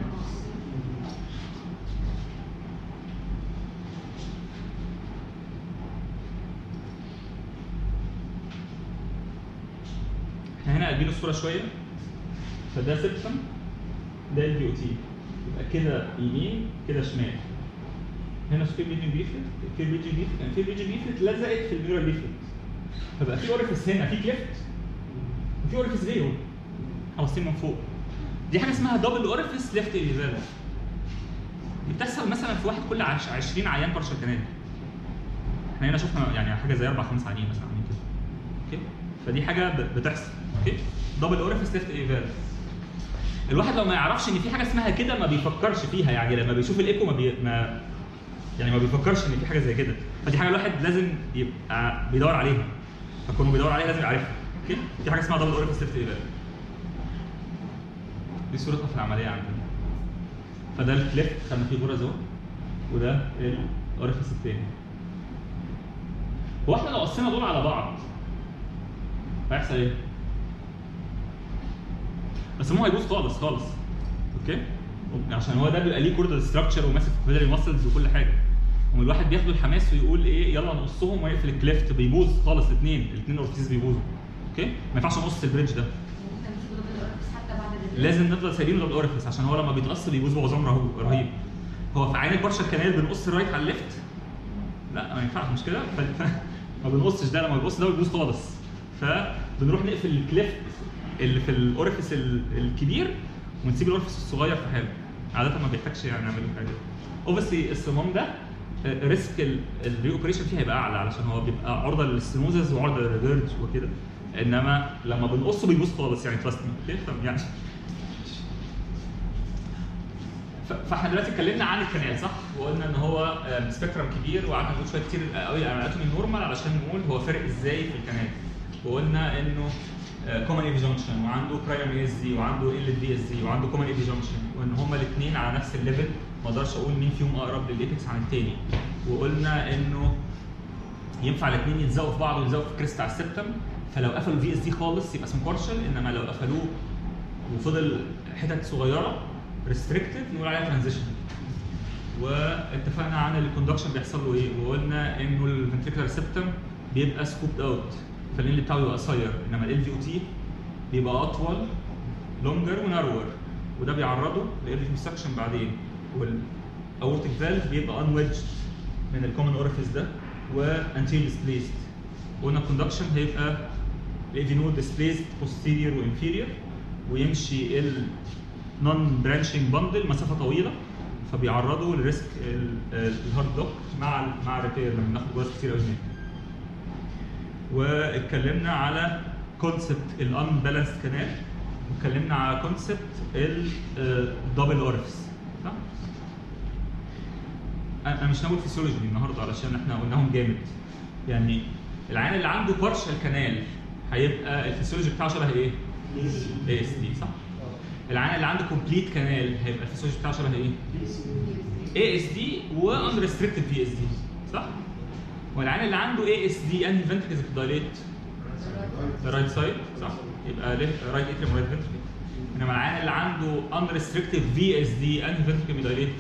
احنا هنا قلبين الصوره شويه فده سيبتم ده البي او تي يبقى كده يمين كده شمال هنا في ريجن ليفلت في ريجن ليفلت في ريجن ليفلت لزقت في الميرور ليفلت فبقى في اوريفيس هنا في كليفت وفي اوريفيس غيره باصين من فوق دي حاجه اسمها دبل اوريفيس ليفت ايفال دي بتحصل مثلا في واحد كل عش- 20 عيان بارشل كانال احنا هنا شفنا يعني حاجه زي اربع خمس عيانين مثلا عاملين كده اوكي فدي حاجه ب- بتحصل اوكي دبل اوريفيس ليفت ايفال الواحد لو ما يعرفش ان في حاجه اسمها كده ما بيفكرش فيها يعني لما بيشوف الايكو ما, بي... ما يعني ما بيفكرش ان في حاجه زي كده فدي حاجه الواحد لازم يبقى بيدور عليها فكونه بيدور عليها لازم يعرفها اوكي في حاجه اسمها دبل اوريفيس ليفت ايفال دي صورتها في العمليه عندنا فده الكليف خدنا فيه غرز اهو وده الاوريفيس الثاني هو احنا لو قصينا دول على بعض هيحصل ايه؟ بس هو هيبوظ خالص خالص اوكي عشان هو ده بيبقى ليه كورد ستراكشر وماسك في ماسلز وكل حاجه ومن الواحد بياخد الحماس ويقول ايه يلا نقصهم ويقفل الكليفت بيبوظ خالص الاثنين الاثنين اورفيس بيبوظوا اوكي ما ينفعش نقص البريدج ده حتى بعد الريزلت. لازم نفضل سايبينه دبل اورفيس عشان هو لما بيتقص بيبوظ بوظان رهو- رهيب هو في عين البارشل كانال بنقص الرايت على الليفت لا ما ينفعش مش كده ف- ف- ما بنقصش ده لما بيبص ده بيبوظ خالص فبنروح نقفل الكليفت اللي في الاورفيس ال- الكبير ونسيب الاورفيس الصغير في حاله عاده ما بيحتاجش يعني نعمل له حاجه اوبسلي الصمام ده آه، ريسك الري اوبريشن فيه هيبقى اعلى علشان هو بيبقى عرضه للستنوزز وعرضه للريجرج وكده انما لما بنقصه بيبوظ خالص يعني تراست اوكي ف- يعني ف- فاحنا دلوقتي اتكلمنا عن الكنال صح؟ وقلنا ان هو سبيكترم كبير وقعدنا نقول شويه كتير قوي عن الاناتومي النورمال علشان نقول هو فارق ازاي في الكنال. وقلنا انه كومن ايفي جانكشن وعنده برايمري اس دي وعنده ال دي اس دي وعنده كومن ايفي جانكشن وان هما الاثنين على نفس الليفل ما اقدرش اقول مين فيهم اقرب للايبكس عن الثاني. وقلنا انه ينفع الاثنين يلزقوا في بعض ويلزقوا في كريست على السبتم فلو قفلوا الفي اس دي خالص يبقى اسمه بارشل انما لو قفلوه وفضل حتت صغيره ريستريكتد نقول عليها ترانزيشن واتفقنا عن الكوندكشن بيحصل له ايه وقلنا انه الفنتريكولار سيبتم بيبقى سكوبد اوت فالليل بتاعه يبقى قصير انما ال في او تي بيبقى اطول لونجر ونارور وده بيعرضه للريكونستراكشن بعدين والاورتيك فالف بيبقى انويدجد من الكومن اورفيس ده وانتيريور ديسبليسد وقلنا الكوندكشن هيبقى الاي نود ديسبليسد posterior وانفيريور ويمشي ال نون برانشنج باندل مسافه طويله فبيعرضوا لريسك الهارد دوك مع ال مع الريبير لما بناخد جواز كتير قوي هناك. واتكلمنا على كونسبت الان بالانسد كانال واتكلمنا على كونسبت الدبل اورفيس صح؟ انا أنا مش ناوي فيسيولوجي النهارده علشان احنا قلناهم جامد يعني العيان اللي عنده بارشال كانال هيبقى الفيسيولوجي بتاعه شبه ايه؟ اي اس دي صح؟ العيان اللي عنده كومبليت كانال هيبقى الفيسيولوجي بتاعه شبه ايه؟ اي اس دي وانريستريكتد في اس دي صح؟ والعيان اللي عنده اي اس دي انهي فنتركلز دايليت؟ الرايت سايد صح؟ يبقى رايت اتريم رايت فنتركل انما العيان اللي عنده انريستريكتد في اس دي انهي فنتركل بيدايليت؟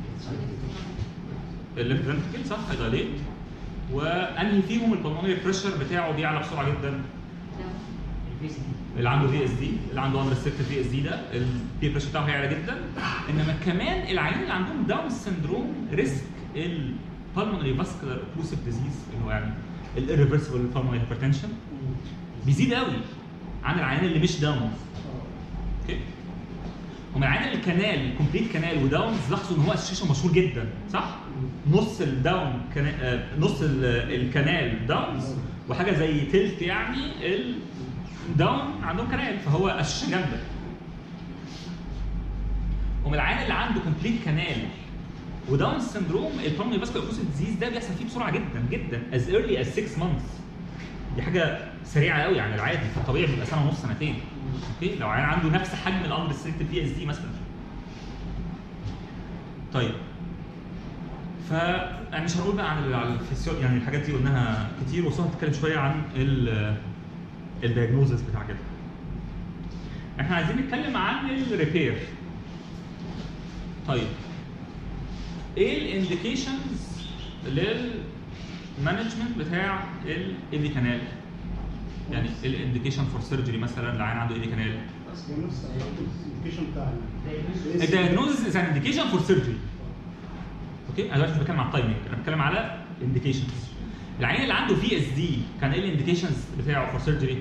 الليفت فنتركل صح هيدايليت وانهي فيهم البلمونري بريشر بتاعه بيعلى بسرعه جدا الفيس دي اللي عنده في اس دي اللي عنده انريستريكتد في اس دي ده البي بريشر بتاعه هيعلى جدا انما كمان العيانين اللي عندهم داون سندروم ريسك البلمونري فاسكولار اوكلوسيف ديزيز اللي هو يعني الirreversible pulmonary hypertension بيزيد قوي عن العيان اللي مش داونز اوكي هم العيان الكنال الكومبليت كنال وداونز لاحظوا ان هو اسوشيشن مشهور جدا صح؟ نص الداون كنا... آه، نص ال- الكنال داونز وحاجه زي تلت يعني الداون عندهم كنال فهو اسوشيشن جامده هم العيان اللي عنده كومبليت كنال وداون سندروم البلمونري فاسكولار اوكلوسيف ديزيز ده بيحصل فيه بسرعه جدا جدا as early as 6 months دي حاجه سريعه قوي عن العادي في الطبيعي بيبقى سنه ونص سنتين اوكي لو عيان عنده نفس حجم الانريستريكتد بي اس دي مثلا طيب ف يعني مش هنقول بقى عن ال- على الفسيو يعني الحاجات دي قلناها كتير وصلنا نتكلم شويه عن ال الدايجنوزس بتاع كده احنا عايزين نتكلم عن الريبير طيب ايه الانديكيشنز للمانجمنت بتاع الايدي كانال يعني ايه الانديكيشن فور سيرجري مثلا لعين عنده ايدي كانال بس هي نفس الابلكيشن بتاع ال- الدايجنوزس از ان انديكيشن فور سيرجري اوكي انا دلوقتي مش بتكلم على التايمنج انا بتكلم على انديكيشنز العين اللي عنده في اس دي كان ايه الانديكيشنز بتاعه فور سيرجري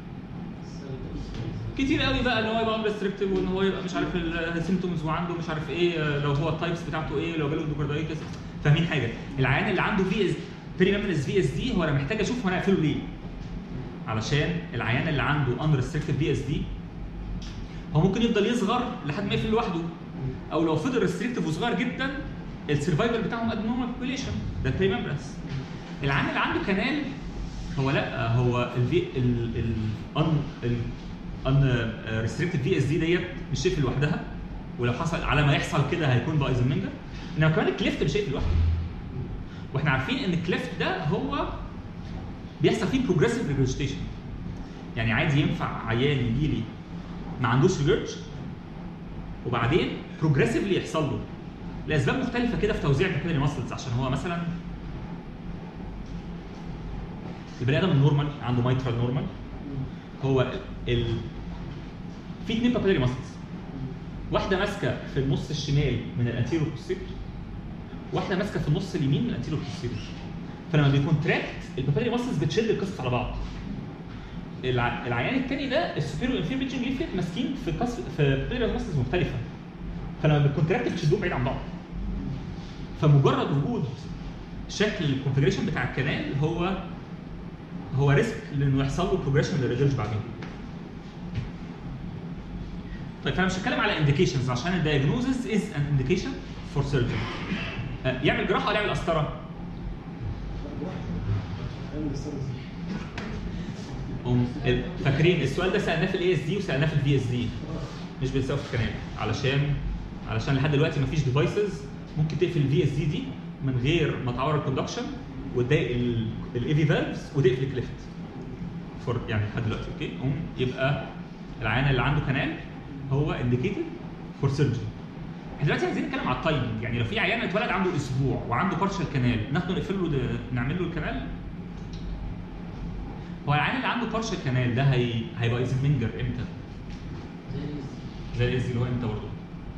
كتير قوي بقى ان هو يبقى ريستريكتيف وان هو يبقى مش عارف السيمتومز وعنده مش عارف ايه آه، لو هو التايبس بتاعته ايه لو جاله اندوكاردايتس فاهمين حاجه العيان اللي عنده في اس بيري ميمبرنس في اس دي هو انا محتاج اشوف هو انا اقفله ليه علشان العيان اللي عنده ان ريستريكتيف في اس دي هو ممكن يفضل يصغر لحد ما يقفل لوحده او لو فضل ريستريكتيف وصغير جدا السرفايفل بتاعهم قد نورمال بوبيليشن ده البيري ميمبرنس العيان اللي عنده كنال هو لا هو الفي ال ال ان ال ان ريستريكتد في اس دي ديت مش شايف لوحدها ولو حصل على ما يحصل كده هيكون بايزنمنجر انما كمان الكليفت مش شايف لوحده واحنا عارفين ان الكليفت ده هو بيحصل فيه بروجريسيف ريجرجيتيشن يعني عادي ينفع عيان يجي لي ما عندوش ريجرج وبعدين بروجريسيفلي يحصل له لاسباب مختلفه كده في توزيع الكابيلاري ماسلز عشان هو مثلا البني ادم النورمال عنده مايترال نورمال هو ال في اثنين بابيلاري ماسلز واحده ماسكه في النص الشمال من الانتيرو بوستيريور واحده ماسكه في النص اليمين من الانتيرو بوستيريور فلما بيكونتراكت البابيلاري ماسلز بتشد القصص على بعض الع... العيان الثاني ده السوبيرو والانفيرو بيتشنج ليفلت ماسكين في قص في بابيلاري ماسلز مختلفه فلما بتكونتراكت بتشدهم بعيد عن بعض فمجرد وجود شكل الكونفجريشن بتاع الكنال هو هو ريسك لانه يحصل له بروجريشن للريجرج بعدين. طيب فانا مش هتكلم على انديكيشنز عشان الدايجنوزز از ان انديكيشن فور سيرجري. يعمل جراحه ولا يعمل قسطره؟ هيعمل السيرفيس. هم ال- فاكرين السؤال ده سالناه في الاي اس دي وسالناه في الفي اس دي مش بنساوي في الكلام علشان علشان لحد دلوقتي مفيش ديفايسز ممكن تقفل الفي اس دي دي من غير ما تعور الكوندكشن وتضايق الاي في فالفز وتقفل الكليفت فور يعني لحد دلوقتي اوكي قوم يبقى العيان اللي عنده كنال هو انديكيتد فور سيرجري احنا دلوقتي عايزين نتكلم على التايمنج يعني لو في عيان اتولد عنده اسبوع وعنده بارشل كنال ناخده نقفل له ده- نعمل له الكنال هو العيان اللي عنده بارشل كنال ده هي... هيبقى ايزنمنجر امتى؟ زي الاس اللي هو امتى برضه؟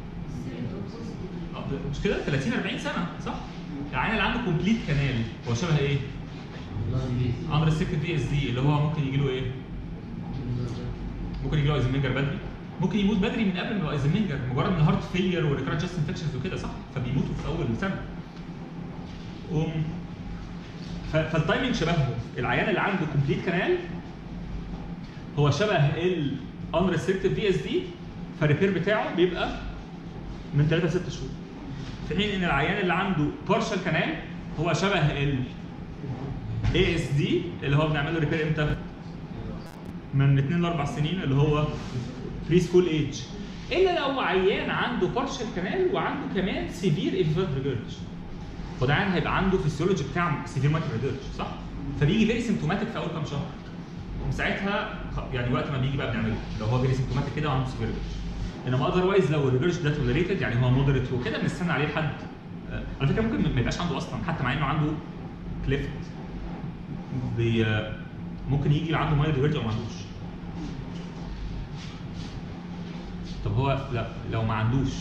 آه، مش كده 30 40 سنه صح؟ العيان اللي عنده كومبليت كنال هو شبه ايه؟ امر السكت في اس دي اللي هو ممكن يجي له ايه؟ ممكن يجي له ايزنمنجر بدري ممكن يموت بدري من قبل ما يبقى ايزنمنجر مجرد من هارت فيلير وريكارنت جاست انفكشنز وكده صح؟ فبيموتوا في اول سنه قوم ف- فالتايمنج شبههم العيان اللي عنده كومبليت كانال هو شبه ال unrestricted في اس دي فالريبير بتاعه بيبقى من 3 ل 6 شهور في حين ان العيان اللي عنده بارشال كانال هو شبه ال اي اس دي اللي هو بنعمل له ريبير امتى؟ من 2 ل 4 سنين اللي هو بري سكول ايج الا لو عيان عنده بارشال كانال وعنده كمان سيفير ايفيفال ريجرج وده عيان هيبقى عنده فيسيولوجي بتاع سيفير مايكرو ريجرج صح؟ فبيجي فيري سيمتوماتيك في اول كام شهر وساعتها خ- يعني وقت ما بيجي بقى بنعمله لو هو فيري سيمتوماتيك كده وعنده سيفير ريجرج انما اذروايز لو الريجرج ده توليريتد يعني هو مودريت وكده بنستنى عليه لحد آه، على فكره ممكن ما يبقاش عنده اصلا حتى مع انه عنده كليفت بي آه، ممكن يجي عنده مايل ريجرج او ما عندوش طب هو لا لو ما عندوش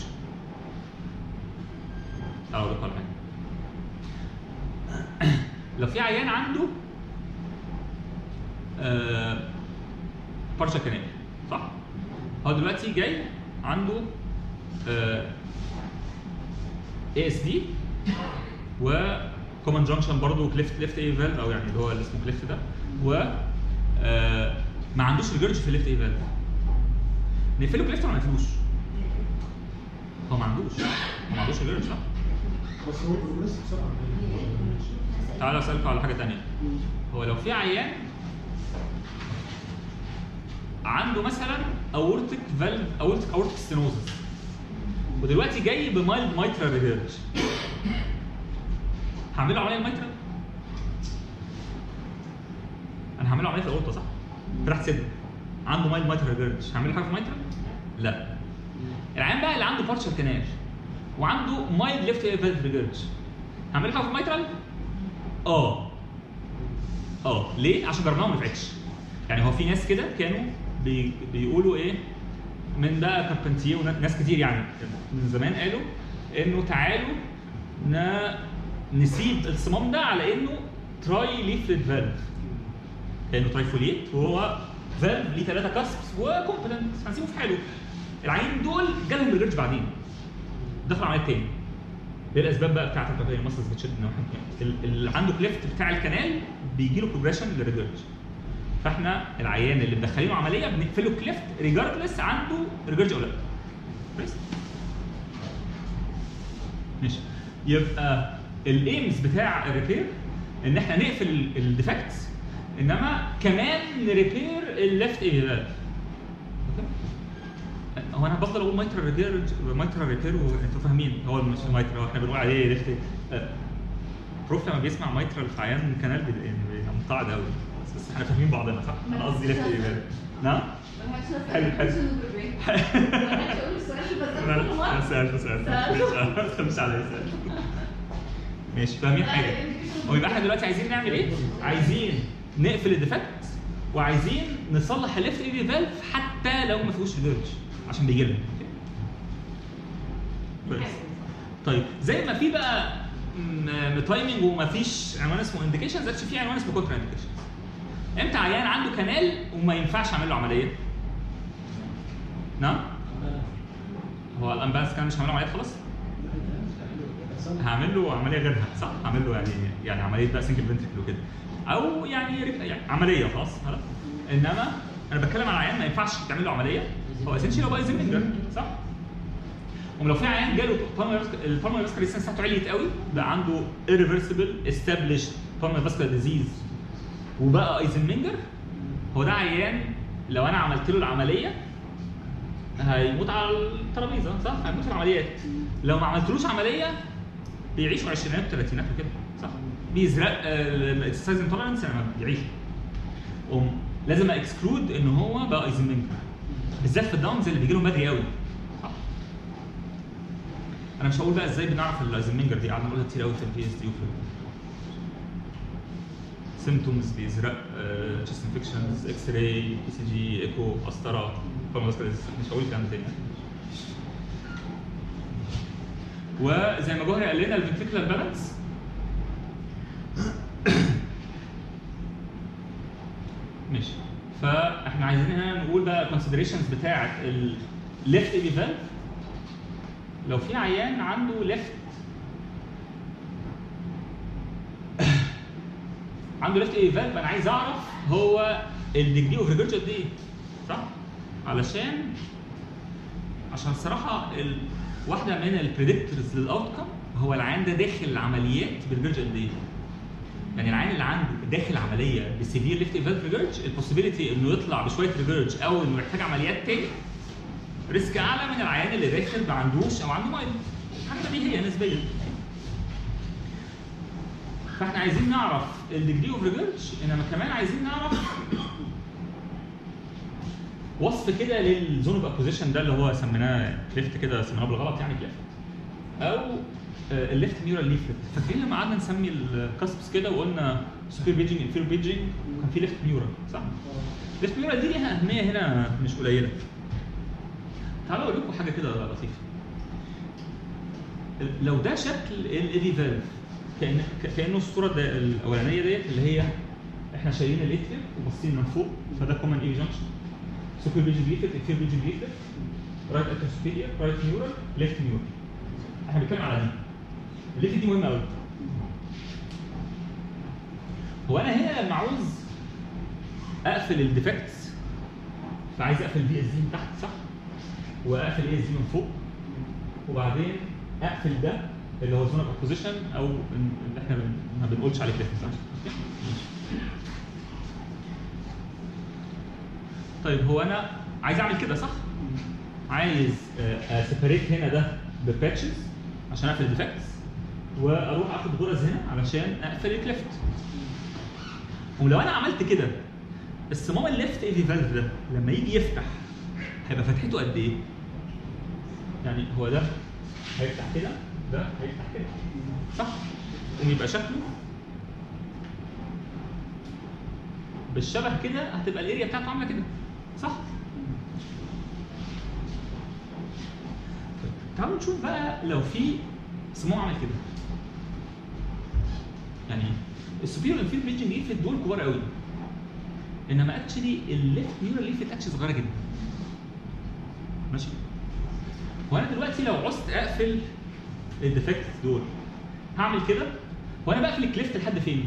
اقول لك على حاجه لو في عيان عنده بارشا كانال صح؟ هو دلوقتي جاي عنده اي اس دي و كومن جانكشن برضه كليفت ليفت اي فالف او يعني اللي هو اللي اسمه كليفت ده و آه، ما عندوش ريجرج في الليفت اي فالف نقفله كليفت ولا ما نقفلوش؟ هو ما عندوش هو ما عندوش ريجرج صح؟ بس هو بروجريس بسرعه تعالى اسالكم على حاجه ثانيه هو لو في عيان عنده مثلا اورتيك فالف اورتيك اورتيك ستينوزس ودلوقتي جاي بمايلد مايترال ريجرج هعمل له عمليه المايترال انا هعمل له عمليه في الاورطه صح؟ راح صدر عنده مايلد مايترال ريجرج هعمل له حاجه في المايترال؟ لا العيان بقى اللي عنده بارشال كنال وعنده مايلد ليفت فالف ريجرج هعمل له حاجه في المايترال؟ اه اه ليه؟ عشان جربناها وما نفعتش يعني هو في ناس كده كانوا بي بيقولوا ايه من بقى كاربنتيه وناس كتير يعني من زمان قالوا انه تعالوا ن... نسيب الصمام ده على انه تراي ليفلت فالف لانه ترايفوليت وهو فالف ليه ثلاثه كاسبس وكومبتنت هنسيبه في حاله العيانين دول جالهم ريجرج بعدين دخلوا عمليه تاني ايه الاسباب بقى بتاعت البكتيريا المصص بتشد من واحد ال- اللي عنده كليفت بتاع الكنال بيجي له بروجريشن للريجرج فاحنا العيان اللي مدخلينه عمليه بنقفله كليفت ريجاردلس عنده ريجرج او لا كويس ماشي يبقى الايمز بتاع الريبير ان احنا نقفل الديفكتس انما كمان نريبير الليفت اي فالف هو انا بفضل اقول مايترال ريبير مايترال ريبير وانتوا فاهمين هو مش مايترال احنا بنقول عليه ليفت بروف لما بيسمع مايترال في عيان كانال بي- يعني بيبقى متعد قوي بس, بس احنا فاهمين بعضنا صح؟ انا قصدي ليفت اي فالف نعم؟ حلو، حلو. ما سألت ما سألت ما تخافش عليا سألت ماشي فاهمين حاجه هو يبقى احنا دلوقتي عايزين نعمل ايه؟ عايزين نقفل الديفكت وعايزين نصلح الليفت اي فالف حتى لو ما فيهوش ريجرج عشان بيجي لنا كويس طيب زي ما في بقى م- تايمنج وما فيش عنوان اسمه انديكيشن زادش في عنوان اسمه كونترا انديكيشن امتى عيان عنده كنال وما ينفعش اعمل له عمليه؟ نعم؟ هو الامبانس كان مش هعمل له عمليات خلاص؟ هعمل له عمليه غيرها صح؟ هعمل له يعني يعني عمليه بقى سنجل فنتركل وكده او يعني, يعني عمليه خلاص خلاص انما انا بتكلم على عيان ما ينفعش تعمل له عمليه هو اسينشلي هو بايزنجر صح؟ ولو في عيان جاله البالمر فاسكولار ريسنس بتاعته عليت قوي بقى عنده irreversible established pulmonary vascular disease وبقى ايزنمنجر هو ده عيان لو انا عملت له العمليه هيموت على الترابيزه صح؟ هيموت في العمليات لو ما عملتلوش عمليه بيعيشوا عشرينات وثلاثينات وكده صح؟ بيزرق الاكسرسايز انتولرنس لما بيعيش قوم لازم اكسكلود ان هو بقى ايزنمنجر بالذات في الداونز اللي بيجي لهم بدري قوي صح؟ انا مش هقول بقى ازاي بنعرف الايزنمنجر دي قعدنا نقولها كتير قوي في البي اس دي وفي سيمتومز بيزرق تشست انفكشنز اكس راي بي سي جي ايكو قسطره فالماسكولار مش هقول الكلام ده تاني وزي ما جوهري قال لنا الفنتريكولار بالانس ماشي فاحنا عايزين هنا نقول بقى الكونسيدريشنز بتاعه الليفت ايبي فالف لو في عيان عنده ليفت عنده ليفت اي فالف انا عايز اعرف هو الديجري اوف ريجرج قد ايه صح؟ علشان عشان الصراحه ال... واحده من البريدكتورز للاوتكم هو العيان ده داخل العمليات بريجرج قد ايه؟ يعني العيان اللي عنده داخل عمليه بسيفير ليفت اي فالف ريجرج البوسيبيليتي انه يطلع بشويه ريجرج او انه يحتاج عمليات تاني ريسك اعلى من العيان اللي داخل ما عندوش او عنده مايل حتى دي هي نسبيا فاحنا عايزين نعرف الديجري اوف ريجرج انما كمان عايزين نعرف وصف كده للزون اوف اكوزيشن ده اللي هو سميناه ليفت كده سميناه بالغلط يعني ليفت او الليفت ميورال ليفلت فاكرين لما قعدنا نسمي الكاسبس كده وقلنا سوبر بيجنج انفير بيجنج وكان في ليفت ميورال صح؟ ليفت ميورال دي ليها اهميه هنا مش قليله تعالوا اقول لكم حاجه كده لطيفه لو ده شكل الايدي فالف كأن كانه الصوره ده الاولانيه ديت اللي هي احنا شايلين الاتريم وباصين من فوق فده كومن اي جانكشن سوبر بيجن ليفلت انفير بيجن ليفلت رايت اتروسبيديا رايت نيورال ليفت نيورال احنا بنتكلم على دي الليفت دي مهمه قوي هو انا هنا لما عاوز اقفل الديفكتس فعايز اقفل البي اس دي من تحت صح واقفل الاي اس دي من فوق وبعدين اقفل ده اللي هو زون اوف بوزيشن او اللي احنا بن- ما بنقولش عليه كده صح أوكي؟ ماشي. طيب هو انا عايز اعمل كده صح عايز سيبريت هنا ده بباتشز عشان اقفل الديفكتس واروح اخد غرز هنا علشان اقفل الكليفت ولو انا عملت كده الصمام الليفت ايفي فالف ده لما يجي يفتح هيبقى فتحته قد ايه؟ يعني هو ده هيفتح كده ده هيفتح كده صح؟ ويبقى شكله بالشبه كده هتبقى الاريا بتاعته عامله كده صح؟ طيب، تعالوا نشوف بقى لو في صمام عمل كده يعني السوبيريور والانفيريور ريجن ليفت دول كبار قوي انما اكشلي الليفت نيورال ليفت اكشلي صغيره جدا ماشي وانا دلوقتي لو عوزت اقفل الديفكت دول هعمل كده وانا بقفل الكليفت لحد فين؟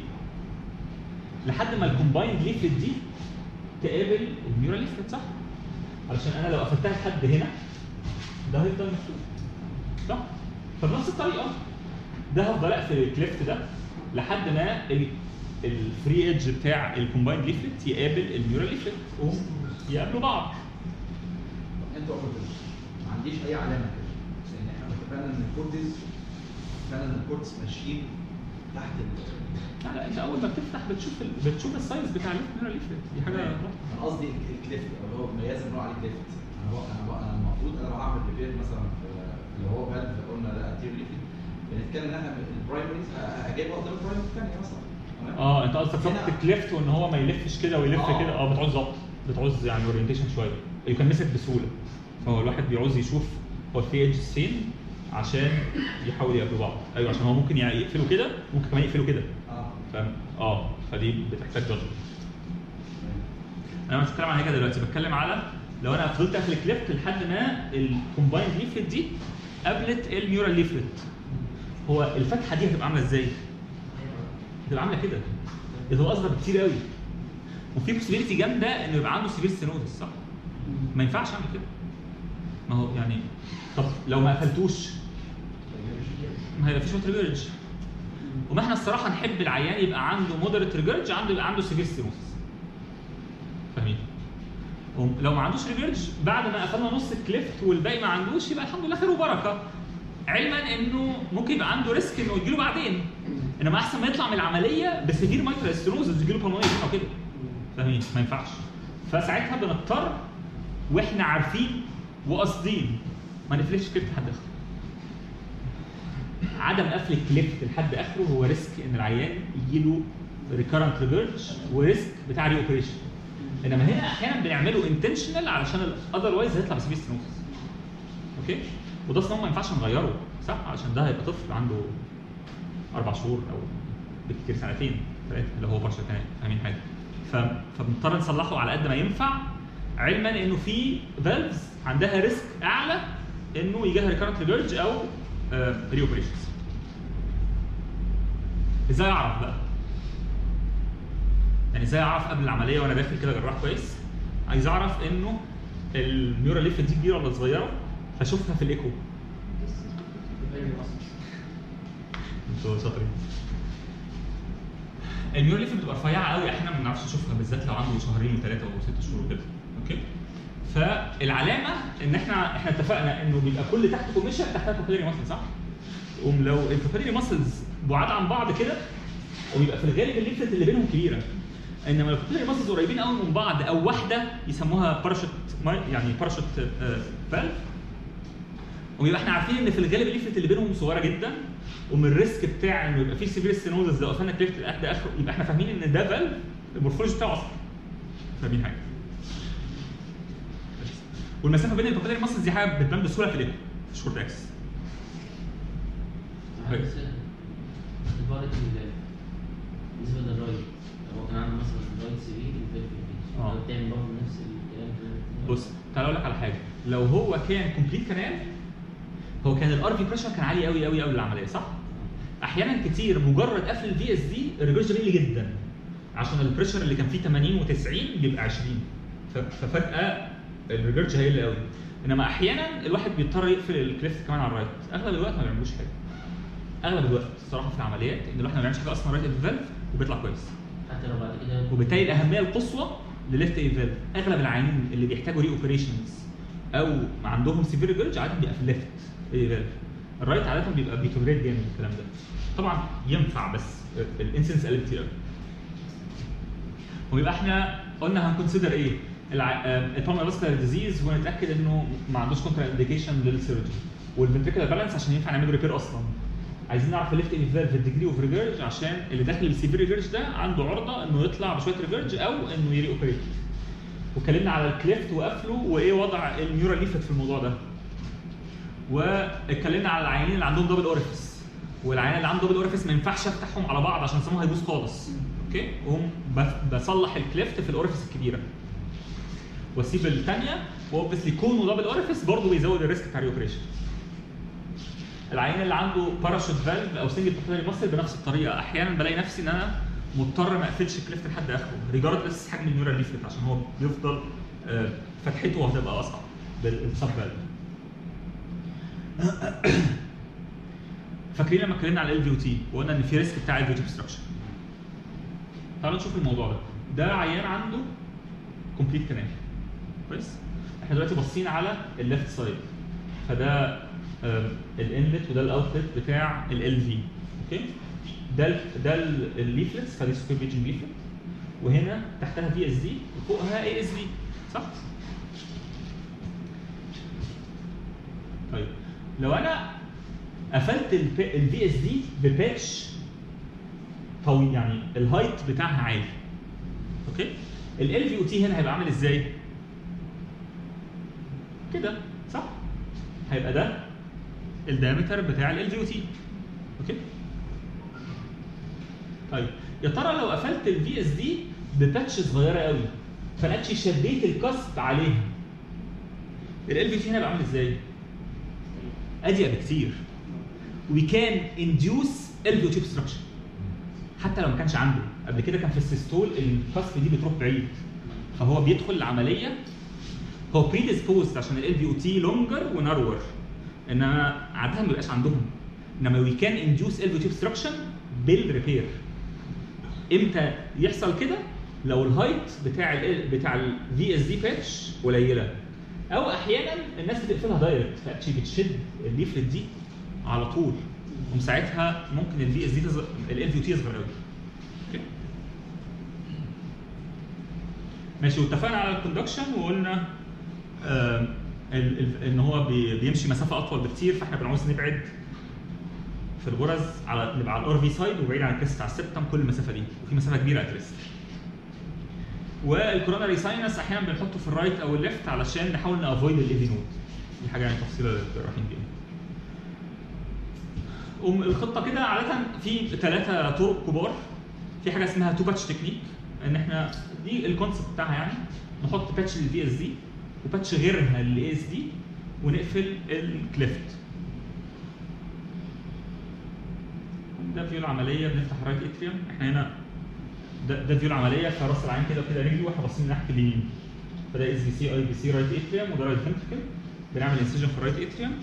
لحد ما الكومبايند ليفت دي تقابل النيورال ليفت صح؟ علشان انا لو قفلتها لحد هنا ده هيفضل مفتوح صح؟ فبنفس الطريقه ده هفضل اقفل الكليفت ده لحد ما الفري ايدج بتاع الكومبايند ليفلت يقابل النيورال ليفلت ويقابلوا بعض انتوا ما عنديش اي علامه كده لان احنا اتفقنا ان الكورتز اتفقنا ان الكورتز ماشيين تحت ال لا لا انت اول ما بتفتح بتشوف ال... بتشوف السايز بتاع النيورال ليفلت دي حاجه انا قصدي الكليفت اللي هو مياز بنقول عليه كليفت انا بقى انا بقى انا المفروض انا لو هعمل ريبير مثلا في اللي هو فالف قلنا ده انتيريور ليفلت بنتكلم ان احنا البرايمريز اجيبها قدام البرايمري الثانيه مثلا تمام؟ اه انت قصدك هنا- ضبط الكليفت وان هو ما يلفش كده ويلف آه. كده اه بتعوز ضبط بتعوز يعني اورينتيشن شويه يكنسك بسهوله فهو الواحد بيعوز يشوف هو الفري ايدجز فين عشان يحاول يقابلوا بعض ايوه عشان هو ممكن يعني يقفلوا كده ممكن كمان يقفلوا كده اه فاهم اه فدي بتحتاج جادجمنت انا مش بتكلم على كده دلوقتي بتكلم على لو انا فضلت اقفل الكليفت لحد ما الكومبايند ليفلت دي قابلت النيورال ليفلت هو الفتحه دي هتبقى عامله ازاي؟ هتبقى عامله كده هتبقى اصغر بكتير قوي وفي بوسيبيليتي جامده انه يبقى عنده سيفير ستينوزس صح؟ ما ينفعش اعمل كده ما هو يعني طب لو ما قفلتوش ما هيبقى في شويه ريجرج وما احنا الصراحه نحب العيان يبقى عنده مودريت ريجرج عنده يبقى عنده سيفير ستينوزس فاهمين؟ لو ما عندوش ريجرج بعد ما قفلنا نص الكليفت والباقي ما عندوش يبقى الحمد لله خير وبركه علما انه ممكن يبقى عنده ريسك انه يجيله بعدين انما احسن ما يطلع من العمليه بسيفير مايترال ستينوزس يجيله بالمونري او كده فاهمين ما ينفعش فساعتها بنضطر واحنا عارفين وقاصدين ما نقفلش كليفت لحد اخره عدم قفل الكليفت لحد اخره هو ريسك ان العيان يجيله ريكارنت ريجرج وريسك بتاع ري اوبريشن انما هنا احيانا بنعمله انتشنال علشان اذروايز هيطلع بسيفير ستينوزس اوكي وده اصلا ما ينفعش نغيره صح عشان ده هيبقى طفل عنده اربع شهور او بالكثير سنتين ثلاثه اللي هو بشر كمان فاهمين حاجه ف- فبنضطر نصلحه على قد ما ينفع علما انه في فالفز عندها ريسك اعلى انه يجيها ريكارنت ريجرج او ري اوبريشنز ازاي اعرف بقى؟ يعني ازاي اعرف قبل العمليه وانا داخل كده جراح كويس عايز اعرف انه النيورال ليف دي كبيره ولا صغيره فاشوفها في الايكو انتوا شاطرين النيورال ليف بتبقى رفيعه قوي احيانا ما بنعرفش نشوفها بالذات لو عنده شهرين وثلاثه وست شهور وكده اوكي فالعلامه ان احنا احنا اتفقنا انه بيبقى كل تحت كوميشن تحتها كوبيلري ماسل صح؟ قوم لو الكوبيلري ماسلز بعاد عن بعض كده ويبقى في الغالب الليفلت اللي بينهم كبيره انما لو الكوبيلري ماسلز قريبين قوي من بعض او واحده يسموها باراشوت يعني باراشوت فالف ويبقى احنا عارفين ان في الغالب الليفلت اللي بينهم صغيره جدا ومن الريسك بتاع انه يبقى فيه سيفير ستينوزس لو قفلنا كليفت لحد اخره يبقى احنا فاهمين ان ده فالف المورفولوجي بتاعه اصلا فاهمين حاجه والمسافه بين البابيلاري ماسلز دي حاجه بتبان بسهوله في الايكو في الشورت اكس كويس. بالنسبه للراي هو كان عنده مثلا رايت 3 والفيلف آه. لو بتعمل برضه نفس الكلام ده بص تعال اقول لك على حاجه لو هو كان كومبليت كانال هو كان الار في بريشر كان عالي قوي قوي قوي للعمليه صح؟ احيانا كتير مجرد قفل الفي اس دي الريجرج بيقل جدا عشان البريشر اللي كان فيه 80 و90 بيبقى 20 ف- ففجاه الريجرج هيقل قوي انما احيانا الواحد بيضطر يقفل الكليفت كمان على الرايت اغلب الوقت ما بيعملوش حاجه اغلب الوقت الصراحه في العمليات ان الواحد ما بيعملش حاجه اصلا رايت فالف وبيطلع كويس حتى لو بعد كده وبالتالي الاهميه القصوى لليفت اي فالف اغلب العيانين اللي بيحتاجوا ري اوبريشنز او عندهم سيفير ريجرج عاده بيبقى في الليفت اي فالف الرايت عاده بيبقى بيتولريت جامد الكلام ده طبعا ينفع بس الانسنس قل كتير قوي ويبقى احنا قلنا هنكونسيدر ايه البالمر فاسكولار ديزيز ونتاكد انه ما عندوش كونترا انديكيشن للسيرجري والفنتريكولار بالانس عشان ينفع نعمل ريبير اصلا عايزين نعرف الليفت اي فالف الديجري اوف ريجرج عشان اللي داخل السيفير ريجرج ده عنده عرضه انه يطلع بشويه ريجرج او انه يري اوبريت واتكلمنا على الكليفت وقفله وايه وضع النيورال ليفت في الموضوع ده واتكلمنا على العيانين اللي عندهم دبل اوريفيس والعيان اللي عنده دبل اوريفيس ما ينفعش افتحهم على بعض عشان سموه هيبوظ خالص اوكي وهم ب- بصلح الكليفت في الاوريفيس الكبيره واسيب الثانيه واوبسلي كونه دبل اوريفيس برضه بيزود الريسك بتاع الاوبريشن العيان اللي عنده باراشوت فالف او سنجل بابيلاري ماسل بنفس الطريقه احيانا بلاقي نفسي ان انا مضطر ما اقفلش الكليفت لحد اخره ريجاردلس حجم النيورال ليفلت عشان هو بيفضل آه، فتحته هتبقى اصعب بالسب فالف فاكرين لما اتكلمنا على ال في تي وقلنا ان في ريسك بتاع ال في تي اوبستراكشن تعالوا نشوف الموضوع ده ده عيان عنده كومبليت كانال كويس احنا دلوقتي باصين على الليفت سايد فده الانلت وده الاوتلت بتاع ال في اوكي ده ال ده الليفلتس فدي سوبر بيجنج ليفلت وهنا تحتها في اس دي وفوقها اي اس دي صح؟ طيب لو انا قفلت الفي اس دي بباتش طويل يعني الهايت بتاعها عالي اوكي ال في او تي هنا هيبقى عامل ازاي؟ كده صح؟ هيبقى ده الدايمتر بتاع ال في او تي اوكي؟ طيب يا ترى لو قفلت الفي اس دي بباتش صغيره قوي فانا اكشلي شديت الكاسب عليها ال في تي هنا هيبقى عامل ازاي؟ اضيق بكتير وي كان انديوس ال في او تي اوبستراكشن حتى لو ما كانش عنده قبل كده كان في السيستول الكاسب دي بتروح بعيد فهو بيدخل العمليه هو بريديسبوزد عشان ال في او تي لونجر ونارور انما عاده ما بيبقاش عندهم انما وي كان انديوس ال في او تي اوبستراكشن بالريبير امتى يحصل كده لو الهايت بتاع ال بتاع الفي اس دي باتش قليله او احيانا الناس بتقفلها دايركت فاكشلي بتشد الليفلت دي على طول وساعتها ممكن الفي اس دي ال في او تي يصغر قوي اوكي ماشي واتفقنا على الكوندكشن وقلنا آم، ال- ال- ان هو بي- بيمشي مسافه اطول بكتير فاحنا بنعوز نبعد في الغرز على نبقى على الار في سايد وبعيد عن الكريست على السبتم كل المسافه دي وفي مسافه كبيره على الكريست والكوروناري ساينس احيانا بنحطه في الرايت او الليفت علشان نحاول نافويد الايفي نود دي حاجه يعني تفصيله رايحين بيها أم الخطه كده عاده في ثلاثه طرق كبار في حاجه اسمها تو باتش تكنيك ان احنا دي الكونسبت بتاعها يعني نحط باتش للفي اس دي وباتش غيرها للاي اس دي ونقفل الكليفت ده فيو العمليه بنفتح الرايت اتريوم احنا هنا ده ده فيو العمليه فراس العين كده وكده رجلي واحنا باصين ناحيه اليمين فده اس بي سي اي بي سي رايت اتريوم وده رايت فنتركل بنعمل انسجن في الرايت اتريوم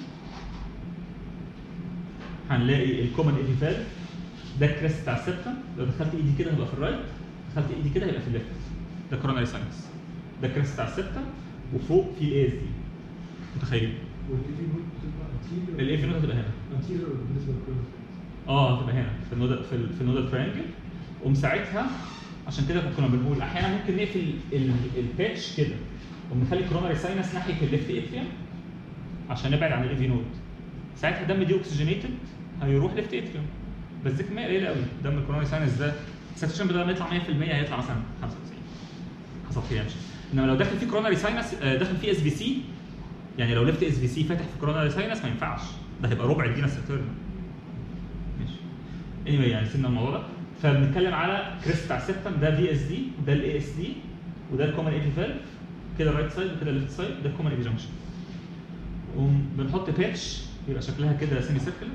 هنلاقي الكومن ايدي فالف ده الكريست بتاع السبتم لو دخلت ايدي كده هيبقى في الرايت دخلت ايدي كده هيبقى في الليفت ده كوروناري ساينس ده الكريست بتاع السبتم وفوق في الاي اس دي متخيلين والايفي نوت بتبقى انتيريور الاي في نوت هتبقى هنا انتيريور بالنسبه للكيرف اه هتبقى هنا في النودا في, ال- في النودا تريانجل ومن ساعتها عشان كده كنا بنقول احيانا ممكن نقفل ال- الباتش كده ونخلي كوروناري ساينس ناحيه الليفت اتريوم عشان نبعد عن الايفي نود ساعتها الدم دي اوكسجينيتد هيروح ليفت اتريوم بس دي كميه قليله قوي دم الكوروناري ساينس ده الساتوريشن بدل ما يطلع 100% هيطلع مثلا 95 حسب فيها مش انما لو داخل فيه كوروناري ساينس آه، داخل فيه اس بي سي يعني لو ليفت اس بي سي فاتح في كوروناري ساينس ما ينفعش ده هيبقى ربع الدينا ساتيرن ماشي anyway يعني سيبنا الموضوع ده فبنتكلم على كريست بتاع السبتم ده في اس دي ده الاي اس دي وده الكومن اي بي فالف كده الرايت سايد وكده الليفت سايد ده الكومن اي بي جنكشن وبنحط باتش يبقى شكلها كده سيمي سيركل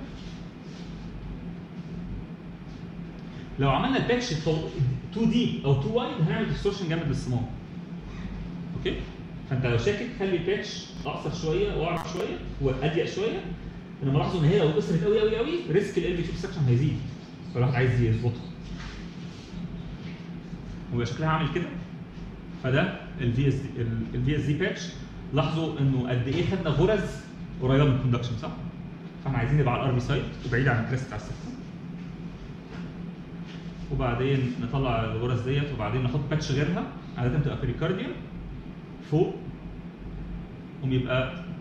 لو عملنا الباتش 2 دي او 2 وايد هنعمل ديستورشن جامد للصمام اوكي فانت لو شاكك خلي الباتش اقصر شويه واعرض شويه واضيق شويه انا ملاحظ ان هي لو قصرت قوي قوي قوي ريسك ال في سكشن هيزيد فالواحد عايز يظبطها ويبقى شكلها عامل كده فده الفي اس دي الفي اس دي باتش لاحظوا انه قد ايه خدنا غرز قريبه من الكوندكشن صح؟ فاحنا عايزين نبقى على الار بي سايد وبعيد عن الكريست بتاع السيستم وبعدين نطلع الغرز ديت وبعدين نحط باتش غيرها عاده بتبقى بريكارديوم فوق ويبقى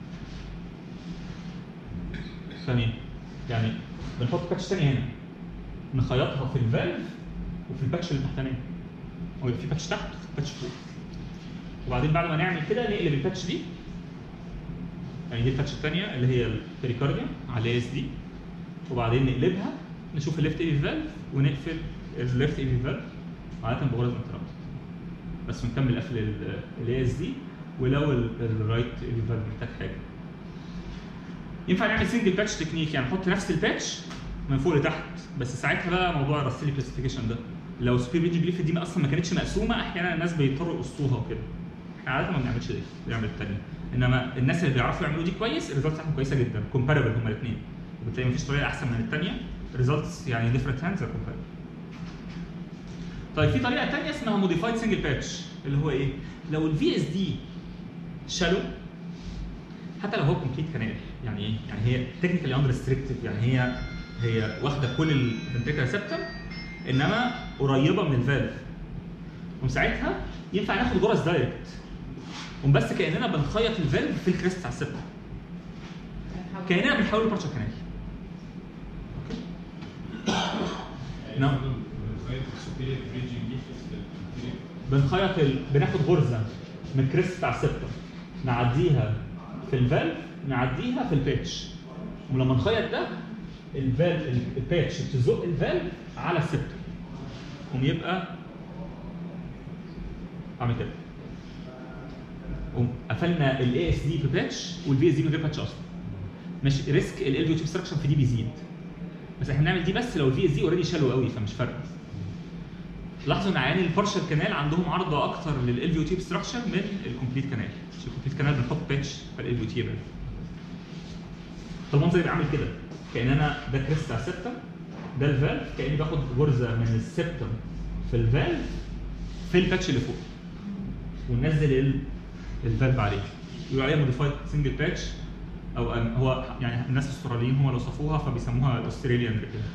ثانية يعني بنحط باتش تاني هنا نخيطها في الفالف وفي الباتش اللي تحتانية هو يبقى في باتش تحت وفي باتش فوق وبعدين بعد ما نعمل كده نقلب الباتش دي يعني دي الباتش الثانية اللي هي البريكارديوم على اس دي وبعدين نقلبها نشوف الليفت اي فالف ونقفل الليفت اي فالف عادة بغرز انترابت بس ونكمل قفل الاي اس دي ولو الرايت اي فالف محتاج حاجه ينفع نعمل سنجل باتش تكنيك يعني نحط نفس الباتش من فوق لتحت بس ساعتها بقى موضوع الراسيلي كلاسيفيكيشن ده لو سوبر ريجي بليف دي اصلا ما كانتش مقسومه احيانا الناس بيضطروا يقصوها وكده احنا عاده ما بنعملش ده بنعمل الثانيه انما الناس اللي بيعرفوا يعملوا دي كويس الريزلتس بتاعتهم كويسه جدا كومباربل هما الاثنين وبالتالي مفيش طريقه احسن من الثانيه الريزلتس يعني ديفرنت هاندز كومباربل طيب في طريقه ثانيه اسمها موديفايد سنجل باتش اللي هو ايه؟ لو الفي اس دي شالو حتى لو هو كومبليت كانال يعني ايه؟ يعني هي تكنيكالي ان ريستريكتيف يعني هي هي واخده كل الفنتريكال سيبتم انما قريبه من الفالف وساعتها ينفع ناخد جرس دايركت وبس كاننا بنخيط الفالف في الكريست بتاع السيبتم كاننا بنحوله لبارشل كانال نعم. بنخيط ال... بناخد غرزه من الكريست بتاع السيبتم نعديها في الفالف نعديها في الباتش ولما نخيط ده الفالف الباتش بتزق الفالف على السيبتم قوم يبقى اعمل كده قوم قفلنا الاي اس دي في باتش والفي اس دي من غير باتش اصلا ماشي ريسك ال في obstruction في دي بيزيد بس احنا بنعمل دي بس لو الفي اس دي اوريدي شالو قوي فمش فارقه لاحظوا ان عيان البارشل كانال عندهم عرضه اكتر لل في تي obstruction من الكومبليت كانال عشان الكومبليت كانال بنحط باتش فال في تي يبعد فالمنظر يبقى عامل كده كان انا ده كريست على السبتم ده الفالف كاني باخد غرزه من السبتم في الفالف في الباتش اللي فوق وننزل ال- الفالف عليه يقول عليها موديفايد سنجل باتش او أن- هو يعني الناس الاستراليين هم اللي وصفوها فبيسموها الاستراليان ريبير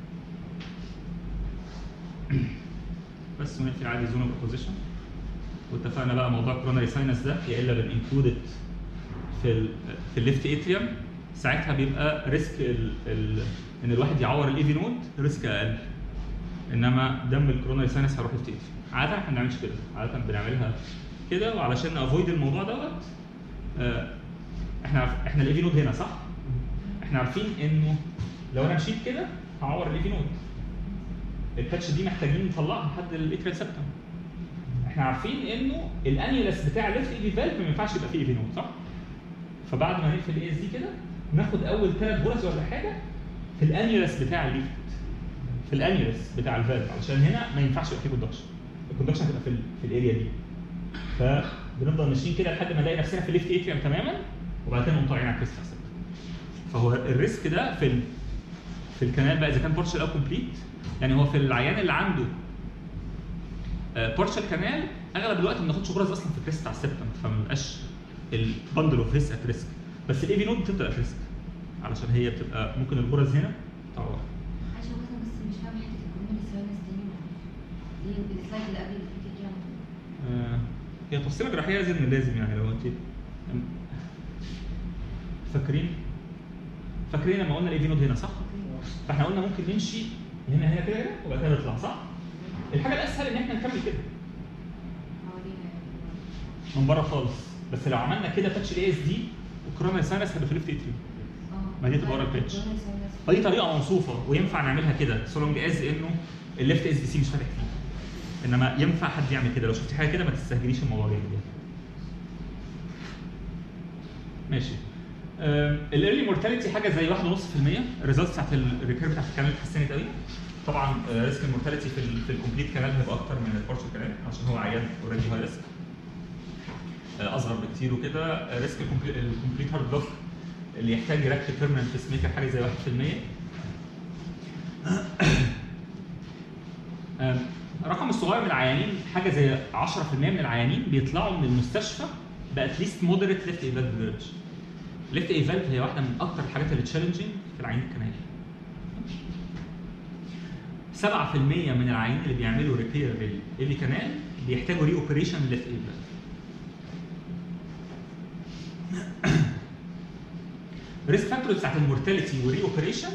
بس ونقفل عادي زون اوف بوزيشن واتفقنا بقى موضوع كوروناري ساينس ده يا الا بننكلود في ال في الليفت اتريوم ساعتها بيبقى ريسك ال ال ان الواحد يعور الايفي نود ريسك اقل انما دم الكوروناري ساينس هيروح ليفت اتريوم عاده احنا ما بنعملش كده عاده بنعملها كده وعلشان افويد الموضوع دوت آه، احنا عارف احنا الايفي نود هنا صح؟ احنا عارفين انه لو انا مشيت كده هعور الايفي نود الباتش دي محتاجين نطلعها لحد الاتريال سبتم احنا عارفين انه الانيولس بتاع الليفت ايفي فالف ما ينفعش يبقى فيه ايفي نود صح؟ فبعد ما نقفل الاي اس دي كده ناخد اول ثلاث غرز ولا حاجه في الانيولس بتاع الليفت في الانيولس بتاع الفالف علشان هنا ما ينفعش يبقى فيه كوندكشن الكوندكشن هتبقى في ال في الاريا دي فبنفضل ماشيين كده لحد ما نلاقي نفسنا في الليفت اتريوم تماما وبعد كده نقوم طالعين على الكريست سبتم فهو الريسك ده في ال في الكنال بقى اذا كان بارشل او كومبليت يعني هو في العيان اللي عنده بارشل كانال اغلب الوقت ما بناخدش غرز اصلا في الكريست بتاع السبتم فما بيبقاش البندل اوف ريسك ات ريسك بس الاي في نود بتبقى ات ريسك علشان هي بتبقى ممكن الغرز هنا تعور عشان مثلا بس مش فاهم حته الكوميونتي ساينس دي دي السلايد اللي قبل اللي فاتت دي عملت آه، هي تفصيله جراحيه لازم من لازم يعني لو انت فاكرين فاكرين لما قلنا الاي في نود هنا صح؟ فاحنا قلنا ممكن نمشي هنا هنا كده كده وبعد كده نطلع صح؟ الحاجه الاسهل ان احنا نكمل كده من بره خالص بس لو عملنا كده تاتش الاي اس دي والكورونا ساينس هيبقى في ليفت اتريوم اه ما دي تبقى ورا الباتش فدي طريقه موصوفه وينفع نعملها كده سو لونج از انه الليفت اس بي سي مش فاتح فيه انما ينفع حد يعمل كده لو شفتي حاجه كده ما تستهجنيش الموضوع جامد يعني. ماشي الايرلي مورتاليتي حاجه زي 1.5% الريزلتس بتاعت الريبير بتاعت الكانال اتحسنت قوي طبعا ريسك المورتاليتي في ال في الكومبليت كانال هيبقى اكتر من البارشل كانال عشان هو عيان اوريدي هاي ريسك اصغر بكتير وكده ريسك الكومبليت هارد بلوك اللي يحتاج يركب بيرمننت بيس ميكر حاجه زي 1% أم، الرقم الصغير من العيانين حاجه زي 10% من العيانين بيطلعوا من المستشفى باتليست مودريت ليفت ايفالف فيرج ليفت ايفالف هي واحده من اكتر الحاجات اللي تشالنجينج في العيان الكنالي 7% من العيانين اللي بيعملوا ريبير للايفي كانال بيحتاجوا ري اوبريشن ليفت ايفالف ريسك فاكتورز بتاعت المورتاليتي وري اوبريشن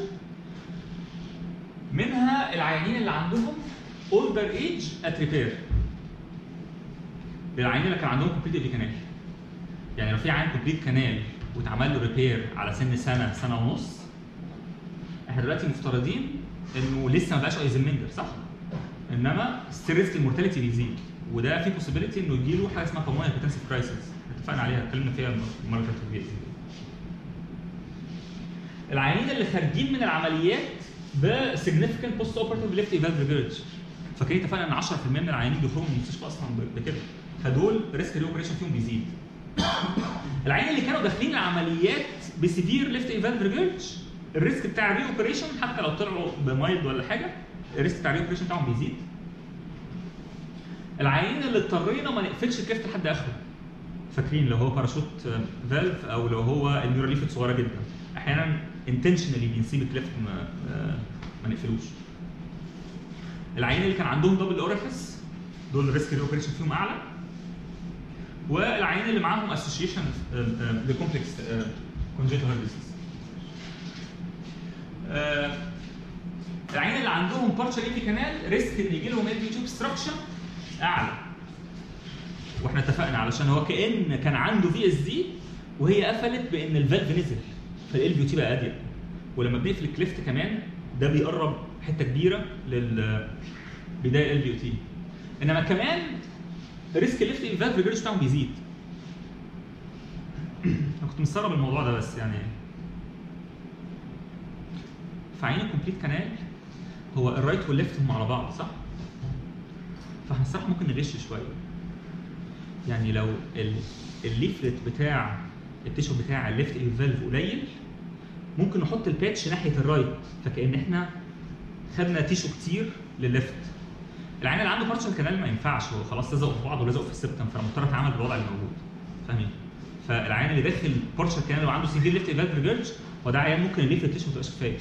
منها العيانين اللي عندهم اولدر ايج ات ريبير العيانين اللي كان عندهم كومبليت ايفي كانال يعني لو في عيان كومبليت كانال واتعمل له ريبير على سن سنه سنه ونص احنا دلوقتي مفترضين انه لسه ما بقاش ايزنمنجر صح؟ انما ستيل ريسك المورتاليتي بيزيد وده في بوسيبيليتي انه يجي له حاجه اسمها كومون هيباتنسيف كرايسيس اتفقنا عليها اتكلمنا فيها المره اللي فاتت في الجيش. العيانين اللي خارجين من العمليات بسيجنفكت بوست اوبرتيف ليفت ايفالف ريجيرج فاكرين اتفقنا ان 10% من العيانين بيخرجوا من المستشفى اصلا ب- بكده فدول ريسك ري اوبريشن فيهم بيزيد العيانين اللي كانوا داخلين العمليات بسيفير ليفت ايفالف ريجيرج الريسك بتاع الري اوبريشن حتى لو طلعوا بمايلد ولا حاجه الريسك بتاع الري اوبريشن بتاعهم بيزيد العيانين اللي اضطرينا ما نقفلش الكليفت لحد اخره فاكرين لو هو باراشوت فالف او لو هو النيوراليفت صغيره جدا احيانا انتشنالي بنسيب الكليفت ما, آه، ما نقفلوش العيانين اللي كان عندهم دبل اوريفيس دول الريسك ري اوبريشن فيهم اعلى والعيانين اللي معاهم اسوشيشن لكومبلكس كونجيتال هارت ديزيز العيانين اللي عندهم بارشال ايفي كانال ريسك ان يجي لهم ال في تيوب ستراكشر اعلى واحنا اتفقنا علشان هو كان كان عنده في اس دي وهي قفلت بان الفالف نزل فال في تي بقى اضيق ولما بنقفل الكليفت كمان ده بيقرب حته كبيره لل بدايه ال في تي انما كمان ريسك الليفت الفالف ريجرج بتاعهم بيزيد انا كنت مستغرب الموضوع ده بس يعني في عين الكومبليت كانال هو الرايت والليفت هم على بعض صح؟ فاحنا الصراحه ممكن نغش شويه يعني لو ال- الليفلت بتاع التيشو بتاع الليفت فالف قليل ممكن نحط الباتش ناحيه الرايت فكان احنا خدنا تيشو كتير للليفت العين اللي عنده بارشل كانال ما ينفعش هو خلاص لزقوا في بعض ولزقوا في السبتم فانا مضطر اتعامل بالوضع اللي موجود فاهمين فالعيان اللي داخل بارشل كانال وعنده سيفير ليفت فالف ريجرج هو ده عيان ممكن الليفت تيشو ما تبقاش كفايه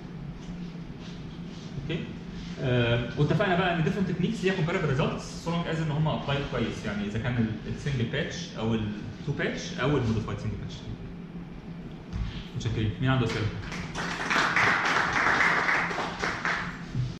اوكي آه، واتفقنا بقى ان ديفرنت تكنيكس ليها كومباريبل ريزلتس سو لونج از ان هم ابلايد كويس يعني اذا كان السنجل باتش او التو باتش او الموديفايد سنجل باتش متشكرين مين عنده اسئله؟